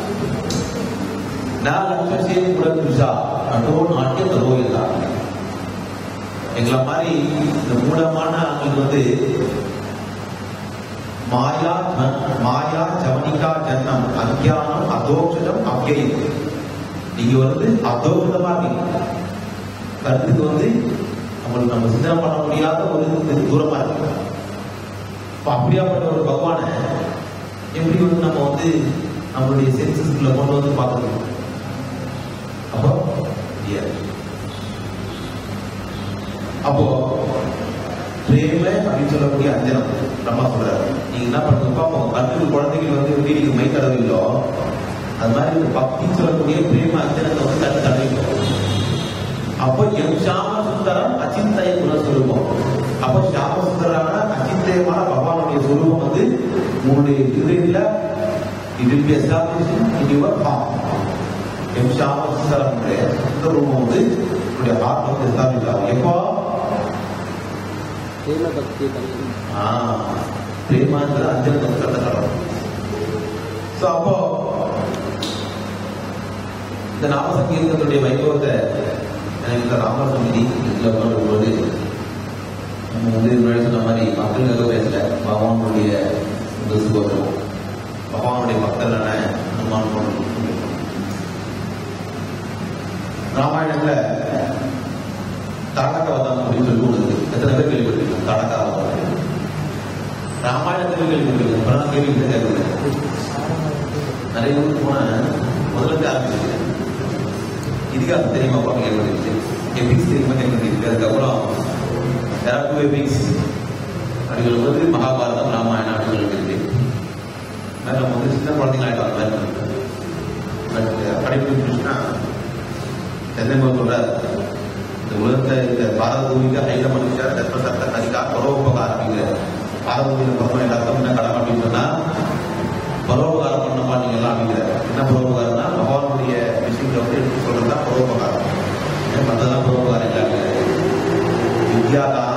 நான் லட்சம் செய்தி கூட புதுசா அடோ நாட்டிய தரோ இல்லா எங்களை மாதிரி இந்த மூலமான அவங்களுக்கு வந்து மாயா ஜ- மாயா ஜவனிகா ஜன்னம் அஜ்ஞானம் அதோஷம் அவ்யயம் நீங்க வந்து அதோஷமா இருக்கீங்க கருத்துக்கு வந்து நம்மளுக்கு நம்ம சிந்தனை பண்ண முடியாத ஒரு இது தூரமா இருக்கு இப்ப அப்படியாப்பட்ட ஒரு பகவானை எப்படி வந்து நம்ம வந்து நம்மளுடைய சென்சஸ்குள்ள கொண்டு வந்து பார்க்கணும் அப்போ முடியாது அப்போ பிரேம அப்படின்னு சொல்லக்கூடிய அஞ்சனம் பிரம்மா சொல்றாரு நீங்க என்ன பண்ணுங்க பார்ப்போம் கண்ணுக்கு குழந்தைகள் வந்து எப்படி நீங்க மை தடவிங்களோ அது மாதிரி ஒரு பக்தின்னு சொல்லக்கூடிய பிரேம அஞ்சனத்தை வந்து கண்ணு தடவிக்கும் அப்போ எம் ஷாம சுந்தரம் அச்சிந்தய குணஸ்வரூபம் அப்போ ஷாம சுந்தரான அச்சிந்தயமான பகவானுடைய சுரூபம் வந்து உங்களுடைய ஹிருதயத்துல it will be established in your heart um Shyama சுந்தரமுடைய சுந்த ரூபம் வந்து உங்களுடைய ஹார்ட் வந்து எஸ்டாப்ளிஷ் ஆகும் எப்போ பிரேம பக்தி கல்வி ஆ, பிரேமாங்கிற அஞ்சல் வந்து கடத்தலாம் ஸோ அப்போ இந்த நாமசங்கீதத்தினுடைய வைபவத்தை எனக்கு இந்த ராம சமிதி இதில் பண்ணும்போது நம்ம வந்து முன்னாடி சொன்ன மாதிரி மக்களுக்காக பேசல பகவானுடைய இந்த சுபம் பகவானுடைய மக்களான ஹனுமான் போன்ற ராமாயணத்துல தாடகவதம் அப்படின்னு சொல்லி ஒன்று இருக்கு. எத்தனை பேர் கேள்விப்பட்டிருக்கீங்க தாடகாவதம் ராமாயணத்தில் கேள்விப்பட்டிருக்கீங்க இப்பெல்லாம் கேள்விப்பட்டு கேட்குறேன் நிறைய ஊருக்கு போன முதல்ல ஆரம்பிச்சு இதுக்காக தெரியுமா பாப்பா கேள்விப்பட்டிருக்கு எபிக்ஸ் தெரியுமா கேள்விப்பட்டிருக்கு அதுக்கப்புறம் யாராவது எபிக்ஸ் அப்படி சொல்லும்போது மகாபாரதம் ராமாயணம் அப்படின்னு சொல்லிட்டு மேல நம்ம வந்து சின்ன குழந்தைங்க ஆயிட்டோம் அந்த மாதிரி பட் படிப்பு இருந்துச்சுன்னா சென்னை சொல்றாரு இந்த உலகத்தை இந்த பாரத பூமிக்கு ஐத மனுஷர் தர்மசத்த கதிகா பரோபகாரம் அப்படிங்கிற பாரத பூமியில பிறந்த எல்லாருக்கும் என்ன கடமை அப்படின்னு சொன்னா பரோபகாரம் பண்ணப்பா நீங்க எல்லாம் அப்படிங்கிற என்ன பரோபகாரம்னா பகவானுடைய விஷயங்களை வந்து எடுத்து சொல்றது தான் பரோபகாரம் ஏன் மற்றதெல்லாம் பரோபகாரம் இல்லை அப்படிங்கிறாரு. வித்யாதான